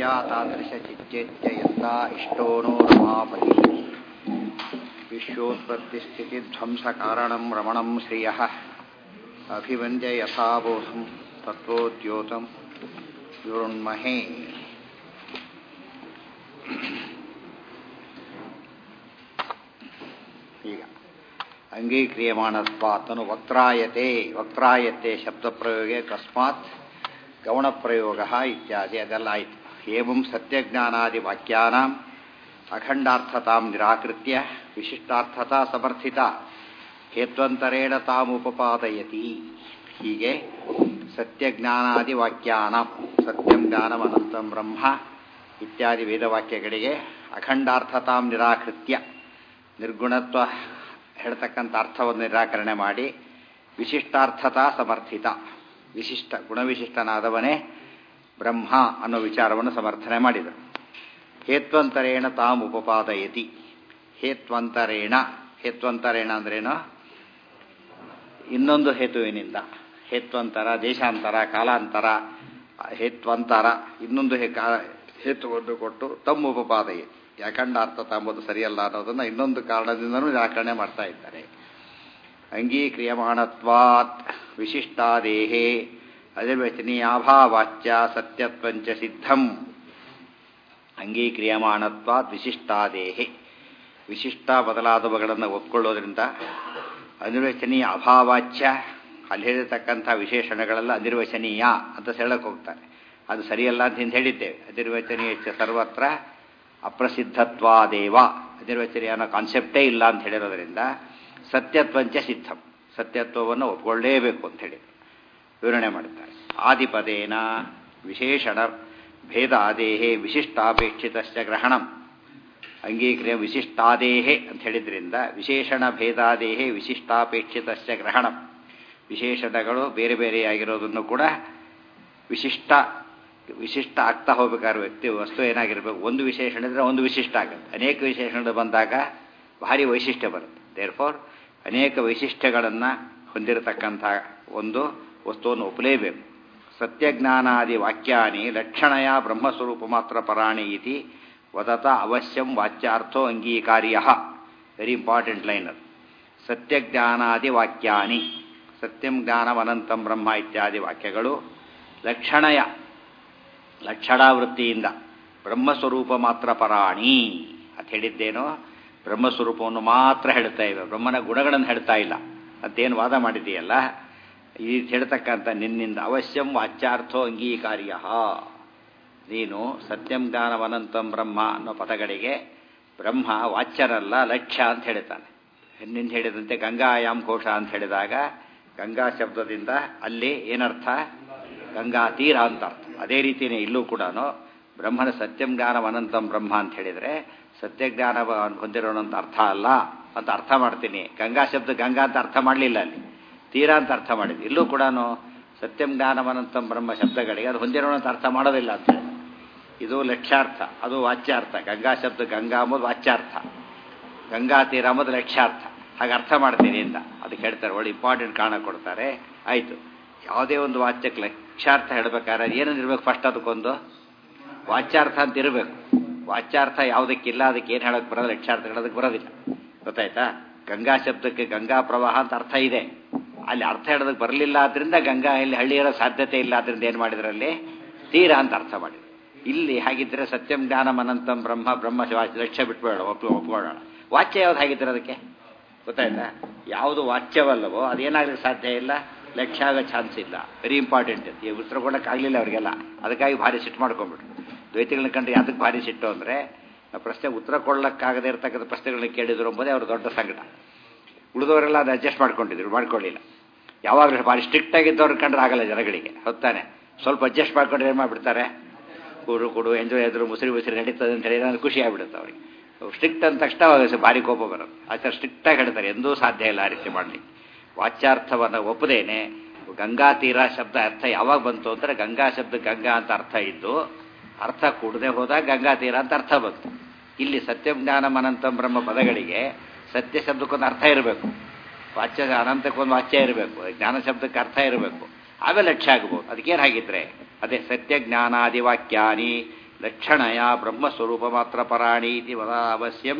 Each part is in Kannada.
ವಿದ್ಯಾ ತಾದೃಶಚಿಚ್ಚೇತ್ಯ ಯತ್ತ ಇಷ್ಟೋ ನೋ ರಮಾಪತಿ ವಿಶ್ವೋತ್ಪತ್ತಿಸ್ಥಿತಿಧ್ವಂಸಕಾರಣಂ ರಮಣಂ ಶ್ರಿಯಃ ಅಭಿವಂದ್ಯ ಯಥಾಬೋಧಂ ತತ್ವೋದ್ಯೋತಂ ವಿವೃಣ್ಮಹೇ ಈಗ ಅಂಗೀಕ್ರಿಯಮಾಣತ್ವಾತನು ವಕ್ರಾಯತೆ ವಕ್ರಾಯತೆ ಶಬ್ದಪ್ರಯೋಗೆ ಕಸ್ಮಾತ್ ಗೌಣಪ್ರಯೋಗ ಇತ್ಯಾದಿ ಅದೆಲ್ಲ ಆಯಿತು ಏವಂ ಸತ್ಯಜ್ಞಾನಾದಿ ವಾಕ್ಯಾನಾಂ ಅಖಂಡಾರ್ಥತಾಂ ನಿರಾಕೃತ್ಯ ವಿಶಿಷ್ಟಾರ್ಥತಾ ಸಮರ್ಥಿತ ಹೇತ್ವಂತರೇಣ ತಾಮುಪಪಾದಯತಿ ಹೀಗೆ ಸತ್ಯಜ್ಞಾನಾದಿ ವಾಕ್ಯಾನಾಂ ಸತ್ಯಂ ಜ್ಞಾನಮನಂತಂ ಬ್ರಹ್ಮ ಇತ್ಯಾದಿ ವೇದವಾಕ್ಯಗಳಿಗೆ ಅಖಂಡಾರ್ಥತಾಂ ನಿರಾಕೃತ್ಯ ನಿರ್ಗುಣತ್ವ ಹೇಳ್ತಕ್ಕಂಥ ಅರ್ಥವನ್ನು ನಿರಾಕರಣೆ ಮಾಡಿ ವಿಶಿಷ್ಟಾರ್ಥತಾ ಸಮರ್ಥಿತ ವಿಶಿಷ್ಟ ಗುಣವಿಶಿಷ್ಟನಾದವನೇ ಬ್ರಹ್ಮ ಅನ್ನೋ ವಿಚಾರವನ್ನು ಸಮರ್ಥನೆ ಮಾಡಿದರು ಹೇತ್ವಂತರೇಣ ತಾಮ್ ಉಪಪಾದಯತಿ ಹೇತ್ವಂತರೇಣ ಹೇತ್ವಂತರೇಣ ಅಂದ್ರೇನು ಇನ್ನೊಂದು ಹೇತುವಿನಿಂದ ಹೇತ್ವಂತರ ದೇಶಾಂತರ ಕಾಲಾಂತರ ಹೇತ್ವಂತರ ಇನ್ನೊಂದು ಹೇತುವನ್ನು ಕೊಟ್ಟು ತಮ್ಮ ಉಪಪಾದಯತಿ ಯಾಕಂಡ ಅರ್ಥ ಎಂಬುದು ಸರಿಯಲ್ಲ ಅನ್ನೋದನ್ನು ಇನ್ನೊಂದು ಕಾರಣದಿಂದನೂ ನಿರಾಕರಣೆ ಮಾಡ್ತಾ ಇದ್ದಾರೆ ಅಂಗೀಕ್ರಿಯಮಾಣತ್ವಾತ್ ವಿಶಿಷ್ಟಾದೇಹೇ ಅಧಿರ್ವಚನೀಯಾಭಾವಾಚ್ಯ ಸತ್ಯತ್ವಂಚ ಸಿದ್ಧಂ ಅಂಗೀಕ್ರಿಯಮಾಣತ್ವಾತ್ ವಿಶಿಷ್ಟಾದೇಹೆ ವಿಶಿಷ್ಟ ಬದಲಾದವುಗಳನ್ನು ಒಪ್ಕೊಳ್ಳೋದ್ರಿಂದ ಅನಿರ್ವಚನೀಯ ಅಭಾವಾಚ್ಯ ಅಲ್ಲಿ ಹೇಳಿರ್ತಕ್ಕಂಥ ವಿಶೇಷಣಗಳೆಲ್ಲ ಅನಿರ್ವಚನೀಯ ಅಂತ ಹೇಳಕ್ಕೆ ಹೋಗ್ತಾರೆ ಅದು ಸರಿಯಲ್ಲ ಅಂತ ಹೇಳಿದ್ದೇವೆ ಅನಿರ್ವಚನೀಯ ಸರ್ವತ್ರ ಅಪ್ರಸಿದ್ಧತ್ವಾದೇವ ಅನಿರ್ವಚನೀಯ ಅನ್ನೋ ಕಾನ್ಸೆಪ್ಟೇ ಇಲ್ಲ ಅಂತ ಹೇಳಿರೋದ್ರಿಂದ ಸತ್ಯತ್ವಂಚ ಸಿದ್ಧಂ ಸತ್ಯತ್ವವನ್ನು ಒಪ್ಕೊಳ್ಳೇಬೇಕು ಅಂತ ಹೇಳಿ ವಿವರಣೆ ಮಾಡುತ್ತಾರೆ ಆದಿಪದೇನ ವಿಶೇಷಣ ಭೇದಾದೇಹೇ ವಿಶಿಷ್ಟಾಪೇಕ್ಷಿತಶ್ಚ ಗ್ರಹಣಂ ಅಂಗೀಕ್ರಿಯ ವಿಶಿಷ್ಟಾದೇಹೆ ಅಂತ ಹೇಳಿದ್ರಿಂದ ವಿಶೇಷಣ ಭೇದಾದೇಹೇ ವಿಶಿಷ್ಟಾಪೇಕ್ಷಿತಶ್ಚ ಗ್ರಹಣಂ ವಿಶೇಷಣಗಳು ಬೇರೆ ಬೇರೆಯಾಗಿರೋದನ್ನು ಕೂಡ ವಿಶಿಷ್ಟ ವಿಶಿಷ್ಟ ಆಗ್ತಾ ಹೋಗ್ಬೇಕಾದ್ರೆ ವ್ಯಕ್ತಿ ವಸ್ತು ಏನಾಗಿರ್ಬೇಕು ಒಂದು ವಿಶೇಷಣ ಇದ್ರೆ ಒಂದು ವಿಶಿಷ್ಟ ಆಗುತ್ತೆ ಅನೇಕ ವಿಶೇಷಣಗಳು ಬಂದಾಗ ಭಾರಿ ವೈಶಿಷ್ಟ್ಯ ಬರುತ್ತೆ ದೇರ್ ಫಾರ್ ಅನೇಕ ವೈಶಿಷ್ಟ್ಯಗಳನ್ನು ಹೊಂದಿರತಕ್ಕಂಥ ಒಂದು ವಸ್ತುವನ್ನು ಒಪ್ಪಲೇಬೇಕು ಸತ್ಯಜ್ಞಾನಾದಿ ವಾಕ್ಯಾನಿ ಲಕ್ಷಣಯ ಬ್ರಹ್ಮಸ್ವರೂಪ ಮಾತ್ರ ಪರಾಣಿ ಇತಿ ವದತ ಅವಶ್ಯಂ ವಾಚ್ಯಾರ್ಥೋ ಅಂಗೀಕಾರ್ಯ ವೆರಿ ಇಂಪಾರ್ಟೆಂಟ್ ಲೈನ್ ಅದು ಸತ್ಯಜ್ಞಾನಾದಿ ವಾಕ್ಯಾನಿ ಸತ್ಯಂ ಜ್ಞಾನಮನಂತಂ ಬ್ರಹ್ಮ ಇತ್ಯಾದಿ ವಾಕ್ಯಗಳು ಲಕ್ಷಣಯ ಲಕ್ಷಣಾವೃತ್ತಿಯಿಂದ ಬ್ರಹ್ಮಸ್ವರೂಪ ಮಾತ್ರ ಪರಾಣಿ ಅಂತ ಹೇಳಿದ್ದೇನೋ ಬ್ರಹ್ಮಸ್ವರೂಪವನ್ನು ಮಾತ್ರ ಹೇಳ್ತಾ ಇವೆ ಬ್ರಹ್ಮನ ಗುಣಗಳನ್ನು ಹೇಳ್ತಾ ಇಲ್ಲ ಅಂತೇನು ವಾದ ಮಾಡಿದೆಯಲ್ಲ ಈ ಹೇಳ್ತಕ್ಕಂಥ ನಿನ್ನಿಂದ ಅವಶ್ಯಂ ವಾಚ್ಯಾರ್ಥೋ ಅಂಗೀಕಾರ್ಯ ನೀನು ಸತ್ಯಂ ಜ್ಞಾನವನಂತಂ ಬ್ರಹ್ಮ ಅನ್ನೋ ಪದಗಳಿಗೆ ಬ್ರಹ್ಮ ವಾಚ್ಯರಲ್ಲ ಲಕ್ಷ್ಯ ಅಂತ ಹೇಳ್ತಾನೆ ನಿನ್ನ ಹೇಳಿದಂತೆ ಗಂಗಾಯಾಮ್ ಘೋಷ ಅಂತ ಹೇಳಿದಾಗ ಗಂಗಾ ಶಬ್ದದಿಂದ ಅಲ್ಲಿ ಏನರ್ಥ ಗಂಗಾ ತೀರ ಅಂತ ಅರ್ಥ ಅದೇ ರೀತಿಯೇ ಇಲ್ಲೂ ಕೂಡ ಬ್ರಹ್ಮನ ಸತ್ಯಂ ಜ್ಞಾನಂ ಅನಂತಂ ಬ್ರಹ್ಮ ಅಂತ ಹೇಳಿದರೆ ಸತ್ಯಜ್ಞಾನ ಹೊಂದಿರೋಣಂತ ಅರ್ಥ ಅಲ್ಲ ಅಂತ ಅರ್ಥ ಮಾಡ್ತೀನಿ ಗಂಗಾ ಶಬ್ದ ಗಂಗಾ ಅಂತ ಅರ್ಥ ಮಾಡಲಿಲ್ಲ ಅಲ್ಲಿ ತೀರ ಅಂತ ಅರ್ಥ ಮಾಡಿದ್ವಿ ಇಲ್ಲೂ ಕೂಡ ಸತ್ಯಂ ಜ್ಞಾನಂ ಅನಂತಂ ಬ್ರಹ್ಮ ಶಬ್ದಗಳಿಗೆ ಅದು ಹೊಂದಿರೋಣಂತ ಅರ್ಥ ಮಾಡೋದಿಲ್ಲ ಅಂತ ಹೇಳಿ ಇದು ಲಕ್ಷ್ಯಾರ್ಥ ಅದು ವಾಚ್ಯಾರ್ಥ ಗಂಗಾ ಶಬ್ದ ಗಂಗಾ ಅಂಬೋದು ವಾಚ್ಯಾರ್ಥ ಗಂಗಾ ತೀರ ಅಂಬೋದು ಲಕ್ಷ್ಯಾರ್ಥ ಹಾಗೆ ಅರ್ಥ ಮಾಡ್ತೀನಿ ಅಂತ ಅದಕ್ಕೆ ಹೇಳ್ತಾರೆ ಒಳ್ಳೆ ಇಂಪಾರ್ಟೆಂಟ್ ಕಾರಣ ಕೊಡ್ತಾರೆ ಆಯಿತು ಯಾವುದೇ ಒಂದು ವಾಚ್ಯಕ್ಕೆ ಲಕ್ಷ್ಯಾರ್ಥ ಹೇಳಬೇಕಾದ್ರೆ ಏನನ್ನು ಇರಬೇಕು ಫಸ್ಟ್ ಅದಕ್ಕೊಂದು ವಾಚ್ಯಾರ್ಥ ಅಂತ ಇರಬೇಕು ವಾಚ್ಯಾರ್ಥ ಯಾವುದಕ್ಕಿಲ್ಲ ಅದಕ್ಕೆ ಏನು ಹೇಳೋಕೆ ಬರೋದು ಲಕ್ಷ್ಯಾರ್ಥ ಹೇಳೋದಕ್ಕೆ ಬರೋದಿಲ್ಲ ಗೊತ್ತಾಯ್ತಾ ಗಂಗಾ ಶಬ್ದಕ್ಕೆ ಗಂಗಾ ಪ್ರವಾಹ ಅಂತ ಅರ್ಥ ಇದೆ ಅಲ್ಲಿ ಅರ್ಥ ಹೇಳೋದಕ್ಕೆ ಬರಲಿಲ್ಲ ಆದ್ರಿಂದ ಗಂಗಾ ಇಲ್ಲಿ ಹಳ್ಳಿ ಇರೋ ಸಾಧ್ಯತೆ ಇಲ್ಲ ಆದ್ರಿಂದ ಏನು ಮಾಡಿದ್ರಲ್ಲಿ ತೀರ ಅಂತ ಅರ್ಥ ಮಾಡಿದ್ರು ಇಲ್ಲಿ ಹಾಗಿದ್ರೆ ಸತ್ಯಂ ಜ್ಞಾನಂ ಅನಂತಂ ಬ್ರಹ್ಮ ಬ್ರಹ್ಮ ಲಕ್ಷ್ಯ ಬಿಟ್ಬೇಡ ಒಪ್ಪು ಒಪ್ಕೊಳ್ಳೋಣ ವಾಚ್ಯ ಯಾವ್ದು ಹಾಗಿದ್ರೆ ಅದಕ್ಕೆ ಗೊತ್ತಾಯ್ತಾ ಯಾವುದು ವಾಚ್ಯವಲ್ಲವೋ ಅದೇನಾಗ್ಲಿಕ್ಕೆ ಸಾಧ್ಯ ಇಲ್ಲ ಲಕ್ಷ್ಯ ಆಗೋ ಚಾನ್ಸ್ ಇಲ್ಲ ವೆರಿ ಇಂಪಾರ್ಟೆಂಟ್ ಈ ಉತ್ತರ ಕೊಡೋಕ್ಕಾಗಲಿಲ್ಲ ಅವರಿಗೆಲ್ಲ ಅದಕ್ಕಾಗಿ ಭಾರಿ ಸಿಟ್ಟು ಮಾಡ್ಕೊಂಡ್ಬಿಟ್ರು ದ್ವೈತಿಗಳನ್ನ ಕಂಡ್ರೆ ಯಾತಕ್ಕೆ ಭಾರಿ ಸಿಟ್ಟು ಅಂದರೆ ಪ್ರಶ್ನೆ ಉತ್ತರ ಕೊಡಲಿಕ್ಕಾಗದೇ ಇರತಕ್ಕಂಥ ಪ್ರಶ್ನೆಗಳನ್ನ ಕೇಳಿದ್ರು ಎಂಬುದೇ ಅವ್ರ ದೊಡ್ಡ ಸಂಕಟ ಉಳಿದವರೆಲ್ಲ ಅದು ಅಡ್ಜಸ್ಟ್ ಮಾಡ್ಕೊಂಡಿದ್ರು ಮಾಡ್ಕೊಳ್ಳಿಲ್ಲ ಯಾವಾಗಲೂ ಭಾರಿ ಸ್ಟ್ರಿಕ್ಟ್ ಆಗಿದ್ದವ್ರು ಕಂಡ್ರೆ ಆಗಲ್ಲ ಜನಗಳಿಗೆ ಹೊತ್ತಾನೆ ಸ್ವಲ್ಪ ಅಡ್ಜಸ್ಟ್ ಮಾಡ್ಕೊಂಡ್ರೆ ಏನು ಮಾಡಿಬಿಡ್ತಾರೆ ಕೂಡು ಕೂಡು ಎಂಜಾಯ್ ಎದ್ರು ಮುಸಿರಿ ಮುಸಿರಿ ನಡೀತದೆ ಅಂತ ಹೇಳಿ ನಾನು ಖುಷಿ ಆಗಿಬಿಡುತ್ತೆ ಅವ್ರಿಗೆ ಸ್ಟ್ರಿಕ್ಟ್ ಅಂದ ತಕ್ಷಣ ಭಾರಿ ಕೋಪ ಬರೋದು ಆ ಥರ ಸ್ಟ್ರಿಕ್ಟಾಗಿ ಹೇಳ್ತಾರೆ ಎಂದೂ ಸಾಧ್ಯ ಇಲ್ಲ ಆ ರೀತಿ ಮಾಡಲಿಕ್ಕೆ ವಾಚ್ಯಾರ್ಥವನ್ನು ಒಪ್ಪದೇನೆ ಗಂಗಾ ತೀರ ಶಬ್ದ ಅರ್ಥ ಯಾವಾಗ ಬಂತು ಅಂದರೆ ಗಂಗಾ ಶಬ್ದ ಗಂಗಾ ಅಂತ ಅರ್ಥ ಇದ್ದು ಅರ್ಥ ಕೂಡದೆ ಹೋದಾಗ ಗಂಗಾ ತೀರ ಅಂತ ಅರ್ಥ ಬಂತು ಇಲ್ಲಿ ಸತ್ಯಂ ಜ್ಞಾನಂ ಅನಂತಂ ಬ್ರಹ್ಮ ಪದಗಳಿಗೆ ಸತ್ಯ ಶಬ್ದಕ್ಕೊಂದು ಅರ್ಥ ಇರಬೇಕು ವಾಚ್ಯ ಅನಂತಕ್ಕೊಂದು ವಾಚ್ಯ ಇರಬೇಕು ಜ್ಞಾನ ಶಬ್ದಕ್ಕೆ ಅರ್ಥ ಇರಬೇಕು ಆಮೇಲೆ ಲಕ್ಷ್ಯ ಆಗ್ಬೋದು ಅದಕ್ಕೇನು ಹಾಗಿದ್ರೆ ಅದೇ ಸತ್ಯ ಜ್ಞಾನಾದಿ ವಾಕ್ಯಾನಿ ಲಕ್ಷಣಯ ಬ್ರಹ್ಮಸ್ವರೂಪ ಮಾತ್ರ ಪರಾಣಿ ಇತಿ ವದ ಅವಶ್ಯಂ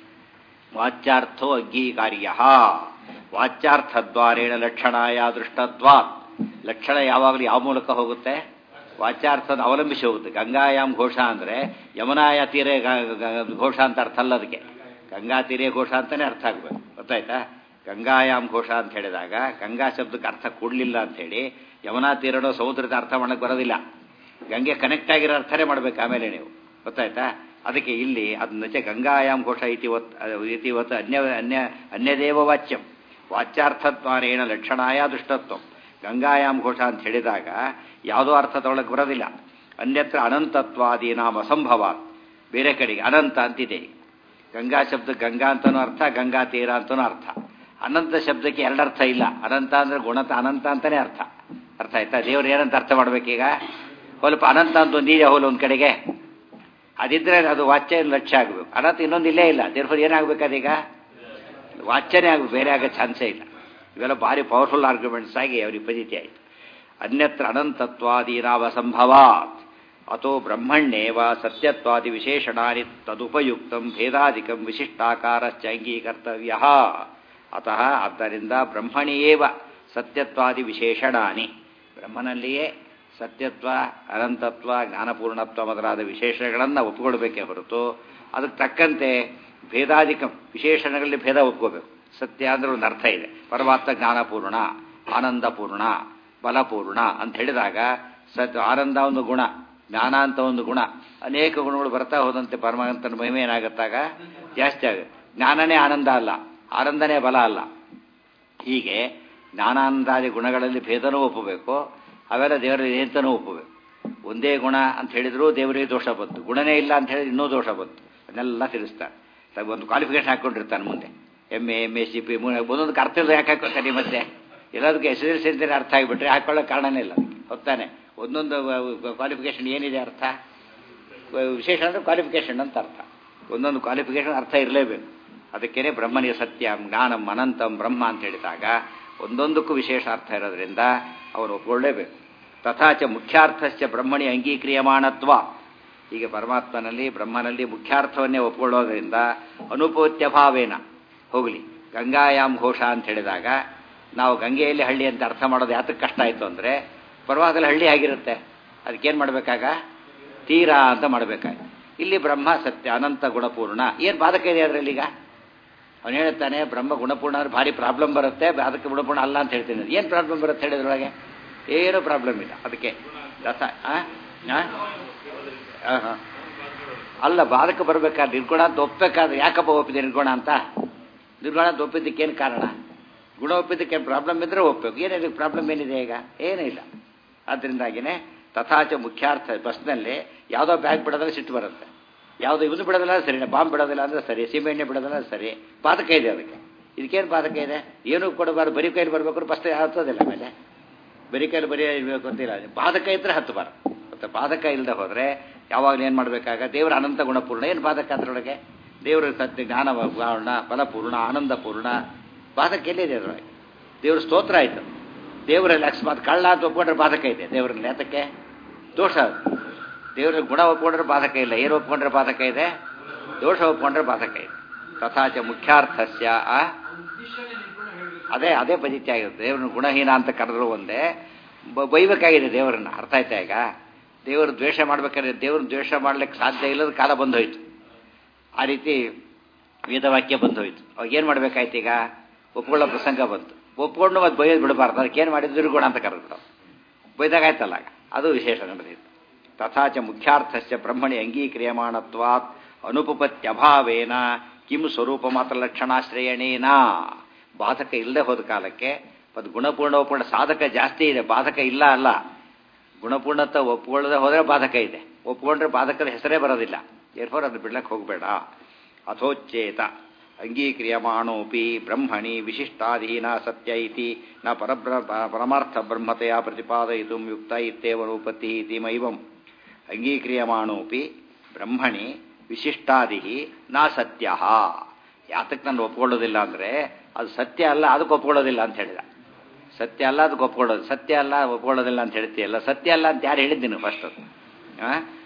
ವಾಚ್ಯಾರ್ಥೋ ಅಂಗೀಕಾರ್ಯ ವಾಚ್ಯಾರ್ಥದ್ವಾರೇಣ ಲಕ್ಷಣಾಯ ದೃಷ್ಟತ್ವಾತ್ ಲಕ್ಷಣ ಯಾವಾಗಲೂ ಯಾವ ಮೂಲಕ ಹೋಗುತ್ತೆ ವಾಚ್ಯಾರ್ಥದ ಅವಲಂಬಿಸಿ ಹೋಗುತ್ತೆ ಗಂಗಾಯಾಮ್ ಘೋಷ ಅಂದರೆ ಯಮುನಾಯ ತೀರೆ ಗ- ಗ- ಘೋಷ ಅಂತ ಅರ್ಥ ಅಲ್ಲ ಅದಕ್ಕೆ ಗಂಗಾ ತೀರೆ ಘೋಷ ಅಂತಾನೆ ಅರ್ಥ ಆಗಬೇಕು ಗೊತ್ತಾಯ್ತಾ ಗಂಗಾಯಾಮ್ ಘೋಷ ಅಂತ ಹೇಳಿದಾಗ ಗಂಗಾ ಶಬ್ದಕ್ಕೆ ಅರ್ಥ ಕೊಡಲಿಲ್ಲ ಅಂಥೇಳಿ ಯಮುನಾ ತೀರನೋ ಸಮುದ್ರದ ಅರ್ಥ ಮಾಡಕ್ಕೆ ಬರೋದಿಲ್ಲ ಗಂಗೆ ಕನೆಕ್ಟ್ ಆಗಿರೋ ಅರ್ಥನೇ ಮಾಡ್ಬೇಕು ಆಮೇಲೆ ನೀವು ಗೊತ್ತಾಯ್ತಾ ಅದಕ್ಕೆ ಇಲ್ಲಿ ಅದನ್ನ ಗಂಗಾಯಾಮ್ ಘೋಷ ಇತಿವತ್ ಇತಿವತ್ ಅನ್ಯ ಅನ್ಯ ಅನ್ಯದೇವ ವಾಚ್ಯಂ ವಾಚ್ಯಾರ್ಥದ್ವಾರೇಣ ಲಕ್ಷಣಾಯ ದುಷ್ಟತ್ವ ಗಂಗಾಯಾಮ್ ಘೋಷ ಅಂತ ಹೇಳಿದಾಗ ಯಾವುದೋ ಅರ್ಥ ತಗೊಳಕ್ ಬರೋದಿಲ್ಲ ಅನ್ಯತ್ರ ಅನಂತತ್ವಾದಿ ನಾಮ ಅಸಂಭವಾತ್ ಬೇರೆ ಕಡೆಗೆ ಅನಂತ ಅಂತಿದೆ ಗಂಗಾ ಶಬ್ದ ಗಂಗಾ ಅಂತನೂ ಅರ್ಥ ಗಂಗಾ ತೀರ ಅಂತನೂ ಅರ್ಥ ಅನಂತ ಶಬ್ದಕ್ಕೆ ಎರಡರ್ಥ ಇಲ್ಲ ಅನಂತ ಅಂದ್ರೆ ಗುಣತ ಅನಂತ ಅಂತಾನೆ ಅರ್ಥ ಅರ್ಥ ಆಯ್ತಾ ದೇವ್ರು ಏನಂತ ಅರ್ಥ ಮಾಡ್ಬೇಕೀಗ ಸ್ವಲ್ಪ ಅನಂತ ಅಂತ ಒಂದಿದೆ ಹೋಲ್ ಒಂದ್ ಕಡೆಗೆ ಅದಿದ್ರೆ ಅದು ವಾಚ್ಯ ಲಕ್ಷ್ಯ ಆಗಬೇಕು ಅನಂತ ಇನ್ನೊಂದು ಇಲ್ಲೇ ಇಲ್ಲ ದೇವ್ರ ಏನಾಗ್ಬೇಕು ಅದೀಗ ವಾಚ್ಯನೇ ಆಗಬೇಕು ಬೇರೆ ಆಗೋ ಚಾನ್ಸೇ ಇಲ್ಲ ಇವೆಲ್ಲ ಭಾರಿ ಪವರ್ಫುಲ್ ಆರ್ಗ್ಯುಮೆಂಟ್ಸ್ ಆಗಿ ಅವ್ರಿಗೆ ಪಜಿತಿ ಆಯಿತು ಅನ್ಯತ್ರ ಅನಂತತ್ವಾದೀನಾವ ಸಂಭವಾತ್ ಅಥೋ ಬ್ರಹ್ಮಣ್ಯೇವ ಸತ್ಯತ್ವಾದಿ ವಿಶೇಷಣಾನಿ ತದುಪಯುಕ್ತಂ ಭೇದಾಧಿಕಂ ವಿಶಿಷ್ಟಾಕಾರಶ್ಚ ಅಂಗೀಕರ್ತವ್ಯ ಅತಃ ಆದ್ದರಿಂದ ಬ್ರಹ್ಮಣಿಯೇವ ಸತ್ಯತ್ವಾದಿ ವಿಶೇಷಣಾನಿ ಬ್ರಹ್ಮನಲ್ಲಿಯೇ ಸತ್ಯತ್ವ ಅನಂತತ್ವ ಜ್ಞಾನಪೂರ್ಣತ್ವ ಮೊದಲಾದ ವಿಶೇಷಗಳನ್ನು ಒಪ್ಪಿಕೊಳ್ಬೇಕೇ ಹೊರತು ಅದಕ್ಕೆ ತಕ್ಕಂತೆ ಭೇದಾಧಿಕಂ ವಿಶೇಷಣಗಳಲ್ಲಿ ಭೇದ ಒಪ್ಕೋಬೇಕು ಸತ್ಯ ಅಂದ್ರೆ ಒಂದು ಅರ್ಥ ಇದೆ ಪರಮಾತ್ಮ ಜ್ಞಾನಪೂರ್ಣ ಆನಂದಪೂರ್ಣ ಬಲಪೂರ್ಣ ಅಂತ ಹೇಳಿದಾಗ ಸತ್ ಆನಂದ ಒಂದು ಗುಣ ಜ್ಞಾನ ಅಂತ ಒಂದು ಗುಣ ಅನೇಕ ಗುಣಗಳು ಬರ್ತಾ ಹೋದಂತೆ ಪರಮಾತ್ಮನ ಮಹಿಮೆ ಏನಾಗುತ್ತಾಗ ಜಾಸ್ತಿ ಆಗುತ್ತೆ ಜ್ಞಾನನೇ ಆನಂದ ಅಲ್ಲ ಆನಂದನೇ ಬಲ ಅಲ್ಲ ಹೀಗೆ ಜ್ಞಾನಾನಂದಾದಿ ಗುಣಗಳಲ್ಲಿ ಭೇದನೂ ಒಪ್ಪಬೇಕು ಅವೆಲ್ಲ ದೇವರಲ್ಲಿ ಅಂತನೂ ಒಪ್ಪಬೇಕು ಒಂದೇ ಗುಣ ಅಂತ ಹೇಳಿದ್ರು ದೇವರಿಗೆ ದೋಷ ಬಂತು ಗುಣನೇ ಇಲ್ಲ ಅಂತ ಹೇಳಿದ್ರೆ ಇನ್ನೂ ದೋಷ ಬಂತು ಅದನ್ನೆಲ್ಲ ತಿಳಿಸ್ತಾರೆ ತ- ಒಂದು ಕ್ವಾಲಿಫಿಕೇಶನ್ ಹಾಕೊಂಡಿರ್ತಾನೆ ಮುಂದೆ M A M S C P ಒಂದೊಂದಕ್ಕೆ ಅರ್ಥ ಇಲ್ಲ ಯಾಕೆ ಹಾಕೋತಾನೆ ಮತ್ತೆ ಎಲ್ಲದಕ್ಕೆ ಎಸ್ ಎಲ್ ಸಿ ಅಂತಲೇ ಅರ್ಥ ಆಗಿಬಿಟ್ರೆ ಹಾಕೊಳ್ಳೋ ಕಾರಣನೇ ಇಲ್ಲ ಅದಕ್ಕೆ ಹೊತ್ತಾನೆ ಒಂದೊಂದು ಕ್ವಾಲಿಫಿಕೇಶನ್ ಏನಿದೆ ಅರ್ಥ ವಿಶೇಷ ಅಂದರೆ ಕ್ವಾಲಿಫಿಕೇಶನ್ ಅಂತ ಅರ್ಥ ಒಂದೊಂದು ಕ್ವಾಲಿಫಿಕೇಶನ್ ಅರ್ಥ ಇರಲೇಬೇಕು ಅದಕ್ಕೇನೆ ಬ್ರಹ್ಮನಿಯ ಸತ್ಯಂ ಜ್ಞಾನಂ ಅನಂತಂ ಬ್ರಹ್ಮ ಅಂತ ಹೇಳಿದಾಗ ಒಂದೊಂದಕ್ಕೂ ವಿಶೇಷ ಅರ್ಥ ಇರೋದ್ರಿಂದ ಅವನು ಒಪ್ಕೊಳ್ಳೇಬೇಕು ತಥಾಚ ಮುಖ್ಯಾರ್ಥಶ್ಚ ಬ್ರಹ್ಮಣಿ ಅಂಗೀಕ್ರಿಯಮಾಣತ್ವ ಈಗ ಪರಮಾತ್ಮನಲ್ಲಿ ಬ್ರಹ್ಮನಲ್ಲಿ ಮುಖ್ಯಾರ್ಥವನ್ನೇ ಒಪ್ಕೊಳ್ಳೋದ್ರಿಂದ ಅನುಪೋತ್ಯ ಭಾವೇನ ಹೋಗಲಿ ಗಂಗಾಯಾಮ್ ಘೋಷ ಅಂತ ಹೇಳಿದಾಗ ನಾವು ಗಂಗೆಯಲ್ಲಿ ಹಳ್ಳಿ ಅಂತ ಅರ್ಥ ಮಾಡೋದು ಯಾತಕ್ಕೆ ಕಷ್ಟ ಆಯಿತು ಅಂದರೆ ಪರ್ವತದಲ್ಲಿ ಹಳ್ಳಿ ಆಗಿರುತ್ತೆ ಅದಕ್ಕೇನು ಮಾಡಬೇಕಾಗ ತೀರ ಅಂತ ಮಾಡಬೇಕಾಗಿ ಇಲ್ಲಿ ಬ್ರಹ್ಮ ಸತ್ಯ ಅನಂತ ಗುಣಪೂರ್ಣ ಏನು ಬಾಧಕ ಇದೆ ಅದರಲ್ಲಿ ಈಗ ಅವನು ಹೇಳ್ತಾನೆ ಬ್ರಹ್ಮ ಗುಣಪೂರ್ಣ ಅಂದ್ರೆ ಭಾರಿ ಪ್ರಾಬ್ಲಮ್ ಬರುತ್ತೆ ಅದಕ್ಕೆ ಗುಣಪೂರ್ಣ ಅಲ್ಲ ಅಂತ ಹೇಳ್ತೀನಿ ಏನು ಪ್ರಾಬ್ಲಮ್ ಬರುತ್ತೆ ಹೇಳಿದ್ರೊಳಗೆ ಏನೂ ಪ್ರಾಬ್ಲಮ್ ಇಲ್ಲ ಅದಕ್ಕೆ ರಸ ಆ? ಆ? ಆ, ಹಾ. ಅಲ್ಲ ಬಾಧಕ ಬರ್ಬೇಕಾದ್ರೆ ನಿರ್ಗುಣ ಅಂತ ಒಪ್ಪಬೇಕಾದ್ರೆ ಯಾಕಪ್ಪ ಒಪ್ಪಿದೆ ನಿರ್ಗುಣ ಅಂತ ನಿರ್ಗುಣ ಅಂತ ಒಪ್ಪಿದ್ದಕ್ಕೇನು ಕಾರಣ ಗುಣ ಒಪ್ಪಿದ್ದಕ್ಕೆ ಪ್ರಾಬ್ಲಮ್ ಇದ್ರೆ ಒಪ್ಪಬೇಕು ಏನಿದೆ ಪ್ರಾಬ್ಲಮ್ ಏನಿದೆ ಈಗ ಏನೂ ಇಲ್ಲ ಆದ್ದರಿಂದಾಗಿನೇ ತಥಾಚ ಮುಖ್ಯಾರ್ಥ ಬಸ್ನಲ್ಲಿ ಯಾವುದೋ ಬ್ಯಾಗ್ ಬಿಡೋದ್ರೆ ಸಿಟ್ಟು ಬರುತ್ತೆ ಯಾವುದೋ ಇವನು ಬಿಡೋದಿಲ್ಲ ಅಂದ್ರೆ ಸರಿ ಬಾಂಬ್ ಬಿಡೋದಿಲ್ಲ ಅಂದ್ರೆ ಸರಿ ಸೀಮೆಎಣ್ಣೆ ಬಿಡೋದಿಲ್ಲ ಅಂದ್ರೆ ಸರಿ ಬಾಧಕ ಇದೆ ಅದಕ್ಕೆ ಇದಕ್ಕೇನು ಬಾಧಕ ಇದೆ ಏನೂ ಕೊಡಬಾರ್ದು ಬರೀ ಕೈಲಿ ಬರ್ಬೇಕು ಬಸ್ ಹತ್ತೋದಿಲ್ಲ ಆಮೇಲೆ ಬರೀ ಕೈಲಿ ಬರೀ ಇರಬೇಕು ಅಂತಿಲ್ಲ ಬಾಧಕ ಇದ್ರೆ ಹತ್ತಬಾರ್ದು ಮತ್ತೆ ಬಾಧಕ ಇಲ್ಲದೆ ಹೋದರೆ ಯಾವಾಗಲೂ ಏನು ಮಾಡಬೇಕಾಗ ದೇವರ ಅನಂತ ಗುಣಪೂರ್ಣ ಏನು ಬಾಧಕ ಅದರೊಳಗೆ ದೇವರ ಸತ್ಯ ಜ್ಞಾನ ಪೂರ್ಣ ಬಲಪೂರ್ಣ ಆನಂದಪೂರ್ಣ ಬಾಧಕ ಎಲ್ಲಿದೆ ಅದರೊಳಗೆ ದೇವ್ರ ಸ್ತೋತ್ರ ಆಯಿತು ದೇವರಲ್ಲಿ ಅಕಸ್ಮಾತ್ ಕಳ್ಳ ಅಂತ ಒಪ್ಕೊಂಡ್ರೆ ಬಾಧಕ ಇದೆ ದೇವರಲ್ಲಿ ಅದಕ್ಕೆ ದೋಷ ಅದು ದೇವರ ಗುಣ ಒಪ್ಕೊಂಡ್ರೆ ಬಾಧಕ ಇಲ್ಲ ಏನು ಒಪ್ಕೊಂಡ್ರೆ ಬಾಧಕ ಇದೆ ದೋಷ ಒಪ್ಕೊಂಡ್ರೆ ಬಾಧಕ ಇದೆ ತಥಾಚ ಮುಖ್ಯಾರ್ಥಸ್ಯ ಆ ಅದೇ ಅದೇ ಪಜಿತ್ಯ ಆಗಿರುತ್ತೆ ದೇವ್ರನ್ನ ಗುಣಹೀನ ಅಂತ ಕರೆದ್ರು ಒಂದೇ ಬ- ಬೈಬೇಕಾಗಿದೆ ದೇವರನ್ನ ಅರ್ಥ ಆಯ್ತಾ ಈಗ ದೇವರು ದ್ವೇಷ ಮಾಡ್ಬೇಕಾದ್ರೆ ದೇವ್ರನ್ನ ದ್ವೇಷ ಮಾಡ್ಲಿಕ್ಕೆ ಸಾಧ್ಯ ಇಲ್ಲದ ಕಾಲ ಬಂದೋಯ್ತು ಆ ರೀತಿ ವೇದವಾಕ್ಯ ಬಂದೋಯ್ತು ಅವಾಗ ಏನು ಮಾಡ್ಬೇಕಾಯ್ತು ಈಗ ಒಪ್ಕೊಳ್ಳೋ ಪ್ರಸಂಗ ಬಂತು ಒಪ್ಕೊಂಡು ಮತ್ತೆ ಬೈಯೋದು ಬಿಡಬಾರ್ದು ಅದಕ್ಕೆ ಏನು ಮಾಡಿದ್ರು ದುರ್ಗುಣ ಅಂತ ಕರೆದ್ಬಿಡೋ ಬೈದಾಗಾಯ್ತಲ್ಲ ಆಗ ಅದು ವಿಶೇಷ ನಡೆದಿತ್ತು ತಥಾಚ ಮುಖ್ಯಾರ್ಥಸ್ಯ ಬ್ರಹ್ಮಣಿ ಅಂಗೀಕ್ರಿಯಮಾಣತ್ವಾತ್ ಅನುಪಪತ್ಯಭಾವೇನ ಕಿಂ ಸ್ವರೂಪ ಮಾತ್ರ ಲಕ್ಷಣಾಶ್ರಯಣೇನ ಬಾಧಕ ಇಲ್ಲದೆ ಹೋದ ಕಾಲಕ್ಕೆ ಅದು ಗುಣಪೂರ್ಣ ಒಪ್ಪುಣ ಸಾಧಕ ಜಾಸ್ತಿ ಇದೆ ಬಾಧಕ ಇಲ್ಲ ಅಲ್ಲ ಗುಣಪೂರ್ಣತ ಒಪ್ಕೊಳ್ಳದೆ ಹೋದರೆ ಬಾಧಕ ಇದೆ ಒಪ್ಕೊಂಡ್ರೆ ಬಾಧಕದ ಹೆಸರೇ ಬರೋದಿಲ್ಲ ಏರ್ಫೋರ್ ಅದು ಬಿಡ್ಲಕ್ಕೆ ಹೋಗಬೇಡ ಅಥೋಚ್ಚೇತ ಅಂಗೀಕ್ರಿಯಮಾಣೋಪಿ ಬ್ರಹ್ಮಣಿ ವಿಶಿಷ್ಟಾಧೀನ ಸತ್ಯ ಇತಿ ನ ಪರಬ್ರ ಪರಮಾರ್ಥ ಬ್ರಹ್ಮತೆಯ ಪ್ರತಿಪಾದಯಿತು ಯುಕ್ತ ಇತ್ತೇವ ರೂಪತಿ ಇತಿ ಮೈವಂ ಅಂಗೀಕ್ರಿಯಮಾಣೋಪಿ ಬ್ರಹ್ಮಣಿ ವಿಶಿಷ್ಟಾದಿ ನಾ ಸತ್ಯ ಯಾತಕ್ಕೆ ನಾನು ಒಪ್ಕೊಳ್ಳೋದಿಲ್ಲ ಅಂದರೆ ಅದು ಸತ್ಯ ಅಲ್ಲ ಅದಕ್ಕೆ ಒಪ್ಕೊಳ್ಳೋದಿಲ್ಲ ಅಂತ ಹೇಳಿದ ಸತ್ಯ ಅಲ್ಲ ಅದಕ್ಕೆ ಒಪ್ಕೊಳ್ಳೋದು ಸತ್ಯ ಅಲ್ಲ ಒಪ್ಕೊಳ್ಳೋದಿಲ್ಲ ಅಂತ ಹೇಳ್ತೀಯಲ್ಲ ಸತ್ಯ ಅಲ್ಲ ಅಂತ ಯಾರು ಹೇಳಿದ್ದೀನಿ ಫಸ್ಟ್ ಅದು ಆ?